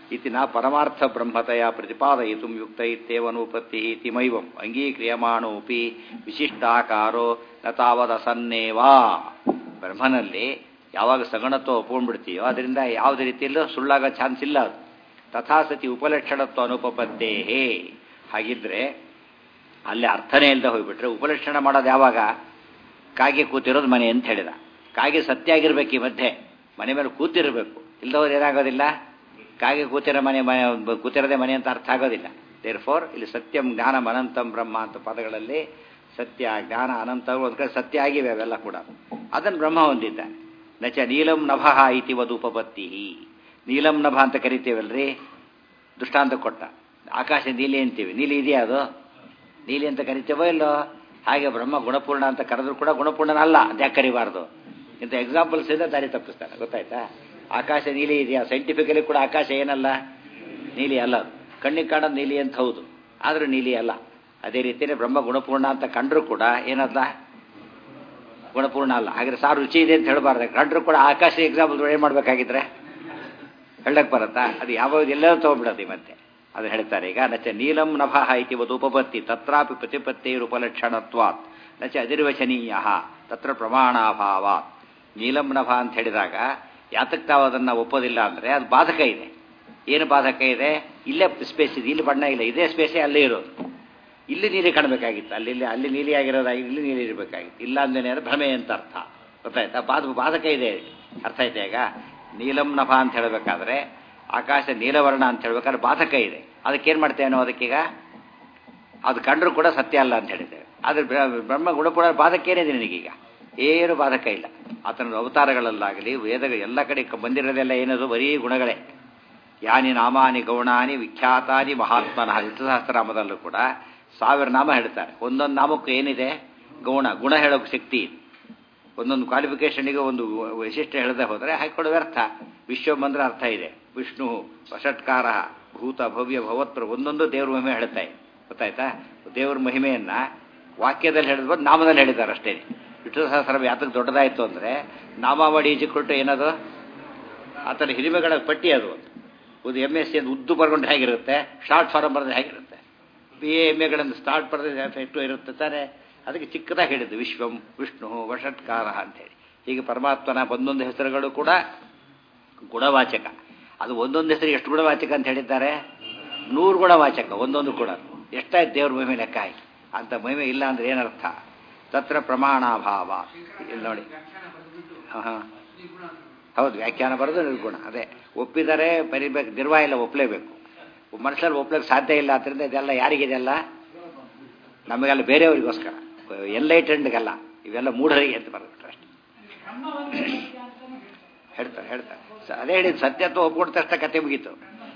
ಇತಿ ನ ಪರಮಾರ್ಥ ಬ್ರಹ್ಮತೆಯ ಪ್ರತಿಪಾದಯಿತು ಯುಕ್ತ ಇತ್ಯೇವನುಪತ್ತಿ ತಿಮೈವಂ ಅಂಗೀಕ್ರಿಯಮಾಣೋಪಿ ವಿಶಿಷ್ಟಾಕಾರೋ ನ ತಾವದಸನ್ನೇವಾ ಬ್ರಹ್ಮನಲ್ಲಿ ಯಾವಾಗ ಸಗಣತ್ವ ಒಪ್ಕೊಂಡ್ಬಿಡ್ತೀಯೋ ಅದರಿಂದ ಯಾವುದೇ ರೀತಿಯಲ್ಲೂ ಸುಳ್ಳಾಗೋ ಚಾನ್ಸ್ ಇಲ್ಲ ಅದು ತಥಾಸತಿ ಉಪಲಕ್ಷಣತ್ವ ಅನುಪಪತ್ತೇಹೇ ಹಾಗಿದ್ರೆ ಅಲ್ಲಿ ಅರ್ಥನೇ ಇಲ್ಲದೆ ಹೋಗ್ಬಿಟ್ರೆ ಉಪಲಕ್ಷಣ ಮಾಡೋದು ಯಾವಾಗ ಕಾಗೆ ಕೂತಿರೋದು ಮನೆ ಅಂತ ಹೇಳಿದ ಕಾಗೆ ಸತ್ಯ ಆಗಿರ್ಬೇಕು ಈ ಮಧ್ಯೆ ಮನೆ ಮೇಲೆ ಕೂತಿರಬೇಕು ಇಲ್ಲದವ್ರು ಏನಾಗೋದಿಲ್ಲ ಕಾಗೆ ಕೂತಿರೋ ಮನೆ ಮನೆ ಕೂತಿರೋದೇ ಮನೆ ಅಂತ ಅರ್ಥ ಆಗೋದಿಲ್ಲ ದೇರ್ ಫೋರ್ ಇಲ್ಲಿ ಸತ್ಯಂ ಜ್ಞಾನಂ ಅನಂತಂ ಬ್ರಹ್ಮ ಅಂತ ಪದಗಳಲ್ಲಿ ಸತ್ಯ ಜ್ಞಾನ ಅನಂತ ಒಂದು ಕಡೆ ಸತ್ಯ ಆಗಿವೆ ಅವೆಲ್ಲ ಕೂಡ ಅದನ್ನು ಬ್ರಹ್ಮ ಹೊಂದಿದ್ದಾನೆ ನಚ ನೀಲಂ ನಭಃ ಇತಿ ವದುಪಪತ್ತಿ ನೀಲಂ ನಭ ಅಂತ ಕರಿತೀವಲ್ರಿ ದೃಷ್ಟಾಂತ ಕೊಟ್ಟ ಆಕಾಶ ನೀಲಿ ಅಂತೀವಿ ನೀಲಿ ಇದೆಯಾ ಅದು ನೀಲಿ ಅಂತ ಕರಿತೇವೋ ಇಲ್ಲೋ ಹಾಗೆ ಬ್ರಹ್ಮ ಗುಣಪೂರ್ಣ ಅಂತ ಕರೆದ್ರು ಕೂಡ ಗುಣಪೂರ್ಣನಲ್ಲ ಅದ್ಯಾಕೆ ಕರಿಬಾರ್ದು ಇಂಥ ಎಕ್ಸಾಂಪಲ್ಸ್ ಇಂದ ದಾರಿ ತಪ್ಪಿಸ್ತಾನೆ ಗೊತ್ತಾಯ್ತಾ ಆಕಾಶ ನೀಲಿ ಇದೆಯಾ ಸೈಂಟಿಫಿಕಲಿ ಕೂಡ ಆಕಾಶ ಏನಲ್ಲ ನೀಲಿ ಅಲ್ಲ ಅದು ಕಣ್ಣಿಗೆ ಕಾಣೋದು ನೀಲಿ ಅಂತ ಹೌದು ಆದರೂ ನೀಲಿ ಅಲ್ಲ ಅದೇ ರೀತಿಯೇ ಬ್ರಹ್ಮ ಗುಣಪೂರ್ಣ ಅಂತ ಕಂಡ್ರು ಕೂಡ ಏನಲ್ಲ ಗುಣಪೂರ್ಣ ಅಲ್ಲ ಹಾಗಾದ್ರೆ ಸಾರು ರುಚಿ ಇದೆ ಅಂತ ಹೇಳಬಾರ್ದು ಕಂಡ್ರು ಕೂಡ ಆಕಾಶ ಎಕ್ಸಾಂಪಲ್ ಏನು ಮಾಡಬೇಕಾಗಿದ್ರೆ ಹೇಳಕ್ ಬರುತ್ತಾ ಅದು ಯಾವ ಎಲ್ಲರೂ ತಗೊಂಡ್ಬಿಡತ್ತೆ ಮತ್ತೆ ಅದು ಹೇಳ್ತಾರೆ ಈಗ ನಚ ನೀಲಂ ನಭಃ ಇತಿ ಉಪಪತ್ತಿ ತತ್ರಾಪಿ ಪ್ರತಿಪತ್ತೈರುಪಲಕ್ಷಣತ್ವಾತ್ ನಚ ಅಧಿರ್ವಚನೀಯ ತತ್ರ ಪ್ರಮಾಣಾಭಾವಾತ್ ನೀಲಂ ನಭ ಅಂತ ಹೇಳಿದಾಗ ಯಾತಕ್ಕೆ ತಾವು ಅದನ್ನು ಒಪ್ಪೋದಿಲ್ಲ ಅಂದರೆ ಅದು ಬಾಧಕ ಇದೆ ಏನು ಬಾಧಕ ಇದೆ ಇಲ್ಲೇ ಸ್ಪೇಸ್ ಇದೆ ಇಲ್ಲಿ ಬಣ್ಣ ಇಲ್ಲ ಇದೇ ಸ್ಪೇಸೇ ಅಲ್ಲೇ ಇರೋದು ಇಲ್ಲಿ ನೀಲಿ ಕಾಣಬೇಕಾಗಿತ್ತು ಅಲ್ಲಿ ಇಲ್ಲಿ ಅಲ್ಲಿ ನೀಲಿ ಆಗಿರೋದಾಗಿ ಇಲ್ಲಿ ನೀಲಿ ಇರಬೇಕಾಗಿತ್ತು ಇಲ್ಲ ಅಂದೇನೆ ಭ್ರಮೆ ಅಂತ ಅರ್ಥ ಗೊತ್ತಾಯ್ತಾ ಬಾಧ ಬಾಧಕ ಇದೆ ಅರ್ಥ ಆಯ್ತಾ ಈಗ ನೀಲಂ ನಭ ಅಂತ ಹೇಳಬೇಕಾದ್ರೆ ಆಕಾಶ ನೀಲವರ್ಣ ಅಂತ ಹೇಳ್ಬೇಕಾದ್ರೆ ಬಾಧಕ ಇದೆ ಅದಕ್ಕೇನು ಮಾಡ್ತೇವೆ ನಾವು ಅದಕ್ಕೀಗ ಅದು ಕಂಡ್ರು ಕೂಡ ಸತ್ಯ ಅಲ್ಲ ಅಂತ ಹೇಳಿದ್ದೇವೆ ಆದರೆ ಬ್ರಹ್ಮ ಗುಣಪುರ ಬಾಧಕೇನಿದೆ ನಿನಗೀಗ ಏನು ಬಾಧಕ ಇಲ್ಲ ಆತನ ಅವತಾರಗಳಲ್ಲಾಗಲಿ ವೇದಗಳು ಎಲ್ಲ ಕಡೆ ಬಂದಿರೋದೆಲ್ಲ ಏನದು ಬರೀ ಗುಣಗಳೇ ಯಾನಿ ನಾಮಾನಿ ಗೌಣಾನಿ ವಿಖ್ಯಾತಾನಿ ಮಹಾತ್ಮನ ವಿಷ್ಣುಸಹಸ್ರನಾಮದಲ್ಲೂ ಕೂಡ ಸಾವಿರ ನಾಮ ಹೇಳ್ತಾರೆ ಒಂದೊಂದು ನಾಮಕ್ಕೂ ಏನಿದೆ ಗೌಣ ಗುಣ ಹೇಳೋಕೆ ಶಕ್ತಿ ಇದೆ ಒಂದೊಂದು ಕ್ವಾಲಿಫಿಕೇಷನ್ಗೆ ಒಂದು ವೈಶಿಷ್ಟ್ಯ ಹೇಳದೆ ಹೋದರೆ ಹಾಕೊಡೋ ವ್ಯರ್ಥ ವಿಶ್ವಂ ಅಂದ್ರೆ ಅರ್ಥ ಇದೆ ವಿಷ್ಣು ವಷಟ್ಕಾರ ಭೂತ ಭವ್ಯ ಭವತ್ರ ಒಂದೊಂದು ದೇವ್ರ ಮಹಿಮೆ ಹೇಳ್ತಾ ಇದೆ ಗೊತ್ತಾಯ್ತಾ ದೇವ್ರ ಮಹಿಮೆಯನ್ನ ವಾಕ್ಯದಲ್ಲಿ ಹೇಳಿದ್ಬೋದು ನಾಮದಲ್ಲಿ ಹೇಳಿದ್ದಾರೆ ಅಷ್ಟೇ ವಿಷ್ಣು ಸಹಸ್ರ ಯಾತಕ್ಕೆ ದೊಡ್ಡದಾಯಿತು ಅಂದರೆ ನಾಮಾವಳಿ ಈಜಿಕೊಟ್ಟು ಏನದು ಆತನ ಹಿರಿಮೆಗಳ ಪಟ್ಟಿ ಅದು ಒಂದು ಎಮ್ ಎಸ್ ಸಿ ಅಂತ ಉದ್ದು ಬರ್ಕೊಂಡು ಹೇಗಿರುತ್ತೆ ಶಾರ್ಟ್ ಫಾರಮ್ ಬರೆದ್ರೆ ಹೇಗಿರುತ್ತೆ ಬಿ ಎ ಎಮ್ ಎಗಳನ್ನು ಸ್ಟಾರ್ಟ್ ಬರೆದ್ರೆ ಎಷ್ಟು ಇರುತ್ತೆ ತಾನೆ ಅದಕ್ಕೆ ಚಿಕ್ಕದಾಗಿ ಹೇಳಿದ್ದು ವಿಶ್ವಂ ವಿಷ್ಣು ವಷಟ್ಕಾರ ಅಂತೇಳಿ ಹೀಗೆ ಪರಮಾತ್ಮನ ಒಂದೊಂದು ಹೆಸರುಗಳು ಕೂಡ ಗುಣವಾಚಕ ಅದು ಒಂದೊಂದು ಹೆಸರು ಎಷ್ಟು ಗುಣವಾಚಕ ಅಂತ ಹೇಳಿದ್ದಾರೆ ನೂರು ಗುಣವಾಚಕ ಒಂದೊಂದು ಕೂಡ ಎಷ್ಟಾಯ್ತು ದೇವ್ರ ಮಹಿಮೆ ಲೆಕ್ಕ ಆಯ್ತು ಅಂತ ಮಹಿಮೆ ಇಲ್ಲ ಅಂದ್ರೆ ಏನರ್ಥ ತತ್ರ ಪ್ರಮಾಣಾಭಾವ ಇಲ್ಲಿ ನೋಡಿ ಹಾಂ ಹಾಂ ಹೌದು ವ್ಯಾಖ್ಯಾನ ಬರೋದು ನಿರ್ಗುಣ ಅದೇ ಒಪ್ಪಿದರೆ ಬರಿಬೇಕು ನಿರ್ವಾಹ ಇಲ್ಲ ಒಪ್ಪಲೇಬೇಕು ಮನುಷ್ಯರು ಒಪ್ಲಿಕ್ಕೆ ಸಾಧ್ಯ ಇಲ್ಲ ಆದ್ದರಿಂದ ಇದೆಲ್ಲ ಯಾರಿಗಿದೆಲ್ಲ ನಮಗೆಲ್ಲ ಬೇರೆಯವರಿಗೋಸ್ಕರ ಎನ್ಲೈಟೆಂಡ್ಗಲ್ಲ ಇವೆಲ್ಲ ಮೂಢರಿಗೆ ಅಂತ ಬರ್ಬಿಟ್ರೆ ಅಷ್ಟೇ ಹೇಳ್ತಾರೆ ಹೇಳ್ತಾರೆ ಅದೇ ಹೇಳಿದ್ದು ಸತ್ಯತ್ವ ಒಪ್ಕೊಂಡ ತಕ್ಷಣ ಕತೆ ಮುಗೀತು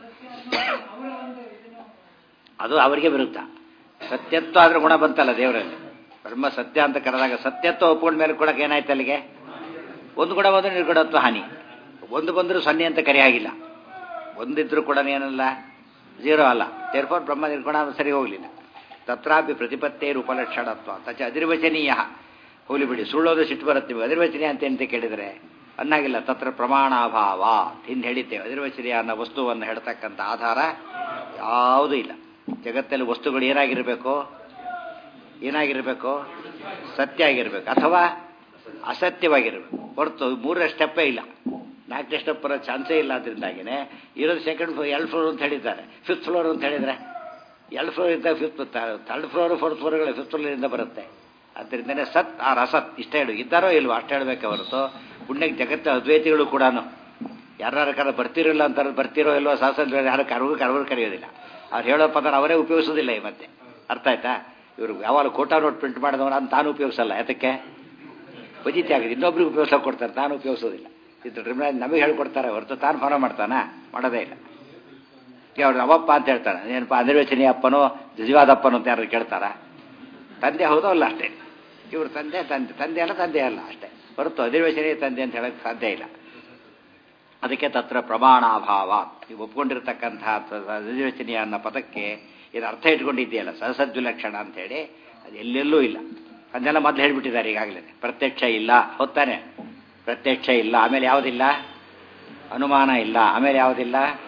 ಅದು ಅವರಿಗೆ ವಿರುದ್ಧ ಸತ್ಯತ್ವ ಆದ್ರೆ ಗುಣ ಬಂತಲ್ಲ ದೇವರಲ್ಲಿ ಬ್ರಹ್ಮ ಸತ್ಯ ಅಂತ ಕರೆದಾಗ ಸತ್ಯತ್ವ ಒಪ್ಕೊಂಡ ಮೇಲೆ ಕೂಡ ಏನಾಯ್ತು ಅಲ್ಲಿಗೆ ಒಂದು ಗುಣ ಬಂದ್ರೆ ನಿರ್ಗುಣತ್ವ ಹಾನಿ ಒಂದು ಬಂದರೂ ಸೊನ್ನೆ ಅಂತ ಕರೆ ಆಗಿಲ್ಲ ಒಂದಿದ್ರು ಕೂಡ ಏನಲ್ಲ ಝೀರೋ ಅಲ್ಲ ತೇರ್ಫೋರ್ ಬ್ರಹ್ಮ ನಿರ್ಗುಣ ಸರಿ ಹೋಗಲಿಲ್ಲ ತತ್ರಾಪಿ ಪ್ರತಿಪತ್ತೇರು ಉಪಲಕ್ಷಣತ್ವ ತಚ ಅಧಿರ್ವಚನೀಯ ಹೋಲಿ ಬಿಡಿ ಸುಳ್ಳೋದು ಸಿಟ್ಟು ಬರುತ್ತೆ ನೀವು ಅಧಿರ್ವಚನೀಯ ಅಂತ ಎಂತ ಕೇಳಿದರೆ ಅನ್ನಾಗಿಲ್ಲ ತತ್ರ ಪ್ರಮಾಣಾಭಾವ ಹಿಂದೆ ಹೇಳಿದ್ದೇವೆ ಅಧಿರ್ವಚನೀಯ ಅನ್ನೋ ವಸ್ತುವನ್ನು ಹೇಳ್ತಕ್ಕಂಥ ಆಧಾರ ಯಾವುದೂ ಇಲ್ಲ ಜಗತ್ತಲ್ಲಿ ವಸ್ತುಗಳು ಏನಾಗಿರಬೇಕು ಏನಾಗಿರಬೇಕು ಸತ್ಯ ಆಗಿರಬೇಕು ಅಥವಾ ಅಸತ್ಯವಾಗಿರಬೇಕು ಹೊರತು ಮೂರನೇ ಸ್ಟೆಪ್ಪೇ ಇಲ್ಲ ನಾಲ್ಕನೇ ಸ್ಟೆಪ್ ಬರೋ ಚಾನ್ಸೇ ಇಲ್ಲ ಅದರಿಂದಾಗಿನೇ ಇರೋದು ಸೆಕೆಂಡ್ ಫ್ಲೋರ್ ಎರಡು ಫ್ಲೋರ್ ಅಂತ ಹೇಳಿದ್ದಾರೆ ಫಿಫ್ತ್ ಫ್ಲೋರ್ ಅಂತ ಹೇಳಿದರೆ ಎರಡು ಫ್ಲೋರ್ ಇದ್ದ ಫಿಫ್ತ್ ಥರ್ಡ್ ಫ್ಲೋರ್ ಫೋರ್ತ್ ಫ್ಲೋರ್ಗಳು ಫಿಫ್ತ್ ಫ್ಲೋರಿಂದ ಬರುತ್ತೆ ಅದರಿಂದನೇ ಸತ್ ಆರ್ ಅಸತ್ ಇಷ್ಟ ಹೇಳು ಇದ್ದಾರೋ ಇಲ್ವೋ ಅಷ್ಟು ಹೇಳಬೇಕೆ ಹೊರತು ಪುಣ್ಯಕ್ಕೆ ಜಗತ್ತು ಅದ್ವೈತಿಗಳು ಕೂಡ ಯಾರು ಕರ ಬರ್ತಿರಲ್ಲ ಅಂತಾರೆ ಬರ್ತಿರೋ ಇಲ್ವೋ ಶಾಸನ ಯಾರು ಕರವು ಕರವರು ಕರೆಯೋದಿಲ್ಲ ಅವ್ರು ಹೇಳೋ ಪದ ಅವರೇ ಉಪಯೋಗಿಸೋದಿಲ್ಲ ಈ ಮತ್ತೆ ಅರ್ಥ ಆಯ್ತಾ ಇವರು ಯಾವಾಗ ಕೋಟಾ ನೋಟ್ ಪ್ರಿಂಟ್ ಮಾಡಿದವನು ಅಂತ ತಾನು ಉಪಯೋಗಿಸಲ್ಲ ಯಾತಕ್ಕೆ ವಜಿತಿ ಆಗಿದೆ ಇನ್ನೊಬ್ರಿಗೆ ಉಪಯೋಗಿಸೋಕೆ ಕೊಡ್ತಾರೆ ತಾನು ಉಪಯೋಗಿಸೋದಿಲ್ಲ ಇದು ಡ್ರಿಮ್ರಾಜ್ ನಮಗೆ ಹೇಳ್ಕೊಡ್ತಾರೆ ಹೊರತು ತಾನು ಫಾಲೋ ಮಾಡ್ತಾನ ಮಾಡೋದೇ ಇಲ್ಲ ಅವ್ರು ನಮ್ಮಪ್ಪ ಅಂತ ಹೇಳ್ತಾನೆ ಏನಪ್ಪ ಅನಿರ್ವಚನೀಯ ಅಪ್ಪನೋ ಜಜಿವಾದಪ್ಪನೋ ಅಂತ ಯಾರು ಕೇಳ್ತಾರ ತಂದೆ ಹೌದೋ ಅಲ್ಲ ಅಷ್ಟೇ ಇವ್ರ ತಂದೆ ತಂದೆ ತಂದೆ ಅಲ್ಲ ತಂದೆ ಅಲ್ಲ ಅಷ್ಟೇ ಹೊರತು ಅನಿರ್ವಚನೀಯ ತಂದೆ ಅಂತ ಹೇಳಕ್ಕೆ ಸಾಧ್ಯ ಇಲ್ಲ ಅದಕ್ಕೆ ತತ್ರ ಪ್ರಮಾಣಾಭಾವ ನೀವು ಒಪ್ಕೊಂಡಿರ್ತಕ್ಕಂತಹ ಅನಿರ್ವಚನೀಯ ಅನ್ನೋ ಪದಕ್ಕೆ ಇದು ಅರ್ಥ ಇಟ್ಕೊಂಡಿದೆಯಲ್ಲ ಸಹಸದ್ವಿಲಕ್ಷಣ ಅಂತೇಳಿ ಅದು ಎಲ್ಲೆಲ್ಲೂ ಇಲ್ಲ ಅದನ್ನೆಲ್ಲ ಮೊದಲು ಹೇಳ್ಬಿಟ್ಟಿದ್ದಾರೆ ಈಗಾಗಲೇ ಪ್ರತ್ಯಕ್ಷ ಇಲ್ಲ ಹೊತ್ತಾನೆ ಪ್ರತ್ಯಕ್ಷ ಇಲ್ಲ ಆಮೇಲೆ ಯಾವುದಿಲ್ಲ ಅನುಮಾನ ಇಲ್ಲ ಆಮೇಲೆ ಯಾವುದಿಲ್ಲ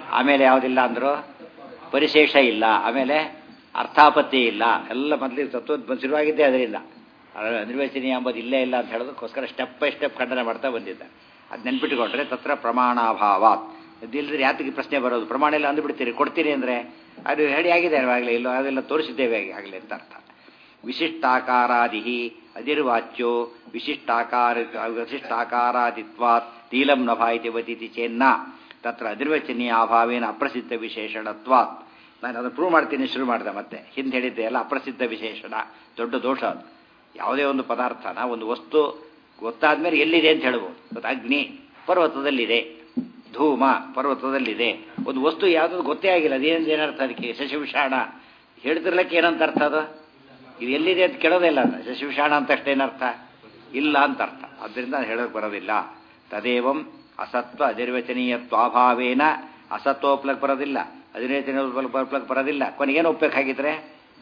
ಆಮೇಲೆ ಯಾವುದಿಲ್ಲ ಅಂದರು ಪರಿಶೇಷ ಇಲ್ಲ ಆಮೇಲೆ ಅರ್ಥಾಪತ್ತಿ ಇಲ್ಲ ಎಲ್ಲ ಮೊದಲಿಗೆ ತತ್ವ ಶುರುವಾಗಿದ್ದೇ ಅದರಿಂದ ನಿರ್ವಚನೀಯ ಎಂಬುದು ಇಲ್ಲೇ ಇಲ್ಲ ಅಂತ ಹೇಳೋದಕ್ಕೋಸ್ಕರ ಸ್ಟೆಪ್ ಬೈ ಸ್ಟೆಪ್ ಖಂಡನೆ ಮಾಡ್ತಾ ಬಂದಿದ್ದ ಅದು ನೆನ್ಪಿಟ್ಕೊಂಡ್ರೆ ತತ್ರ ಪ್ರಮಾಣಾಭಾವ ಇದಿಲ್ಲದ್ರೆ ಯಾತಕ್ಕೆ ಪ್ರಶ್ನೆ ಬರೋದು ಪ್ರಮಾಣ ಎಲ್ಲ ಅಂದುಬಿಡ್ತೀರಿ ಕೊಡ್ತೀರಿ ಅಂದರೆ ಅದು ಹೇಳಿ ಆಗಿದೆ ಆಗಲೇ ಇಲ್ಲ ಅದೆಲ್ಲ ತೋರಿಸಿದ್ದೇವೆ ಆಗಲೇ ಅಂತ ಅರ್ಥ ವಿಶಿಷ್ಟಾಕಾರಾದಿ ಅದಿರ್ವಾಚ್ಯೋ ವಿಶಿಷ್ಟಾಕಾರ ವಿಶಿಷ್ಟಾಕಾರಾದಿತ್ವಾತ್ ನೀಲಂ ನಭಾ ಇತಿ ವದಿತಿ ಚೇನ್ನ ತತ್ರ ಅನಿರ್ವಚನೀಯ ಅಭಾವೇನ ಅಪ್ರಸಿದ್ಧ ವಿಶೇಷಣತ್ವಾತ್ ನಾನು ಅದನ್ನು ಪ್ರೂವ್ ಮಾಡ್ತೀನಿ ಶುರು ಮಾಡಿದೆ ಮತ್ತೆ ಹಿಂದೆ ಹೇಳಿದ್ದೆ ಎಲ್ಲ ಅಪ್ರಸಿದ್ಧ ವಿಶೇಷಣ ದೊಡ್ಡ ದೋಷ ಅದು ಯಾವುದೇ ಒಂದು ಪದಾರ್ಥನ ಒಂದು ವಸ್ತು ಗೊತ್ತಾದ್ಮೇಲೆ ಎಲ್ಲಿದೆ ಅಂತ ಹೇಳ್ಬೋದು ಇವತ್ತು ಅಗ್ನಿ ಪರ್ವತದಲ್ಲಿದೆ ಧೂಮ ಪರ್ವತದಲ್ಲಿದೆ ಒಂದು ವಸ್ತು ಯಾವುದಾದ್ರು ಗೊತ್ತೇ ಆಗಿಲ್ಲ ಅದೇನು ಏನರ್ಥ ಅದಕ್ಕೆ ಶಶಿವಿಷಾಣ ಹೇಳ್ತಿರ್ಲಿಕ್ಕೆ ಏನಂತ ಅರ್ಥ ಅದು ಇದು ಎಲ್ಲಿದೆ ಅಂತ ಕೇಳೋದೇ ಇಲ್ಲ ಅಂತ ಶಶಿವಿಷಾಣ ಅಂತ ಅಷ್ಟೇ ಏನರ್ಥ ಇಲ್ಲ ಅಂತ ಅರ್ಥ ಅದರಿಂದ ಹೇಳೋಕೆ ಬರೋದಿಲ್ಲ ತದೇವಂ ಅಸತ್ವ ಅನಿರ್ವಚನೀಯತ್ವಾಭಾವೇನ ಅಸತ್ವ ಒಪ್ಲಕ್ಕೆ ಬರೋದಿಲ್ಲ ಅನಿರ್ವಚನೀಯ ಒಪ್ಲಕ್ಕೆ ಬರೋದಿಲ್ಲ ಕೊನೆಗೇನು ಒಪ್ಪಬೇಕಾಗಿದ್ರೆ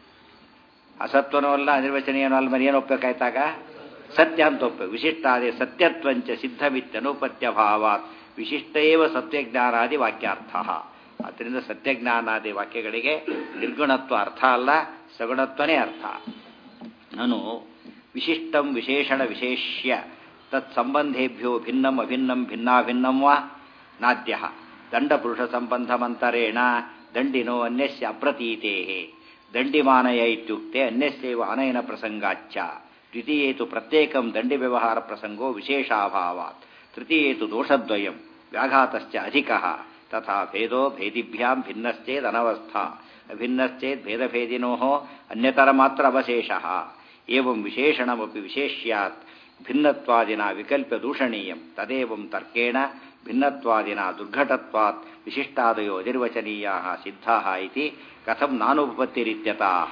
ಅಸತ್ವನೂ ಅಲ್ಲ ಅನಿರ್ವಚನೀಯನೂ ಅಲ್ಲ ಮನೆ ಏನು ಒಪ್ಪಬೇಕಾಯ್ತಾಗ ಸತ್ಯ ಅಂತ ಒಪ್ಪಬೇಕು ವಿಶಿಷ್ಟಾದಿ ಸತ್ಯತ್ವಂಚ ಸಿದ್ಧಮಿತ್ಯನುಪತ್ಯಭಾವಾತ್ ವಿಶಿಷ್ಟೇವ ಸತ್ಯಜ್ಞಾನಾದಿ ವಾಕ್ಯಾರ್ಥ ಆದ್ದರಿಂದ ಸತ್ಯಜ್ಞಾನಾದಿ ವಾಕ್ಯಗಳಿಗೆ ನಿರ್ಗುಣತ್ವ ಅರ್ಥ ಅಲ್ಲ ಸಗುಣತ್ವನೇ ಅರ್ಥ ನಾನು ವಿಶಿಷ್ಟಂ ವಿಶೇಷಣ ವಿಶೇಷ್ಯ ತತ್ ಸಂಬಂಧೇಭ್ಯೋ ಭಿನ್ನಂ ಅಭಿನ್ನಂ ಭಿನ್ನಾಭಿನ್ನಂ ವಾ ನಾದ್ಯ ದಂಡಪುರುಷ ಸಂಬಂಧಮಂತರೇಣ ದಂಡಿನೋ ಅನ್ಯಸ್ಯ ಅಪ್ರತೀತೇ ದಂಡಿಮಾನಯ ಇತ್ಯುಕ್ತೆ ಅನ್ಯಸ್ಯೈವ ಅನಯನ ಪ್ರಸಂಗಾಚ್ಚ ದ್ವಿತೀಯೇತು ಪ್ರತ್ಯೇಕಂ ದಂಡಿ ವ್ಯವಹಾರ ಪ್ರಸಂಗೋ ವಿಶೇಷಾಭಾವಾತ್ ತೃತೀಯೇತು ದೋಷದ್ವಯಂ ವ್ಯಾಘಾತಶ್ಚ ಅಧಿಕಃ ತಥಾ ಭೇದೋ ಭೇದಿಭ್ಯಾಂ ಭಿನ್ನಶ್ಚೇದ್ ಅನವಸ್ಥಾ ಅಭಿನ್ನಶ್ಚೇದ್ ಭೇದಭೇದಿನೋ ಅನ್ಯತರ ಮಾತ್ರ ಅವಶೇಷಃ ಏವಂ ವಿಶೇಷಣಮಪಿ ವಿಶೇಷ್ಯಾತ್ ಭಿನ್ನತ್ವಾದಿನ ವಿಕಲ್ಪ್ಯ ದೂಷಣೀಯಂ ತದೇವಂ ತರ್ಕೇಣ ಭಿನ್ನತ್ವಾದಿನ ದುರ್ಘಟತ್ವಾತ್ ವಿಶಿಷ್ಟಾದಯೋ ಅನಿರ್ವಚನೀಯಾ ಸಿದ್ಧಾ ಇತಿ ಕಥಂ ನಾನುಪತ್ತಿರಿತ್ಯತಃ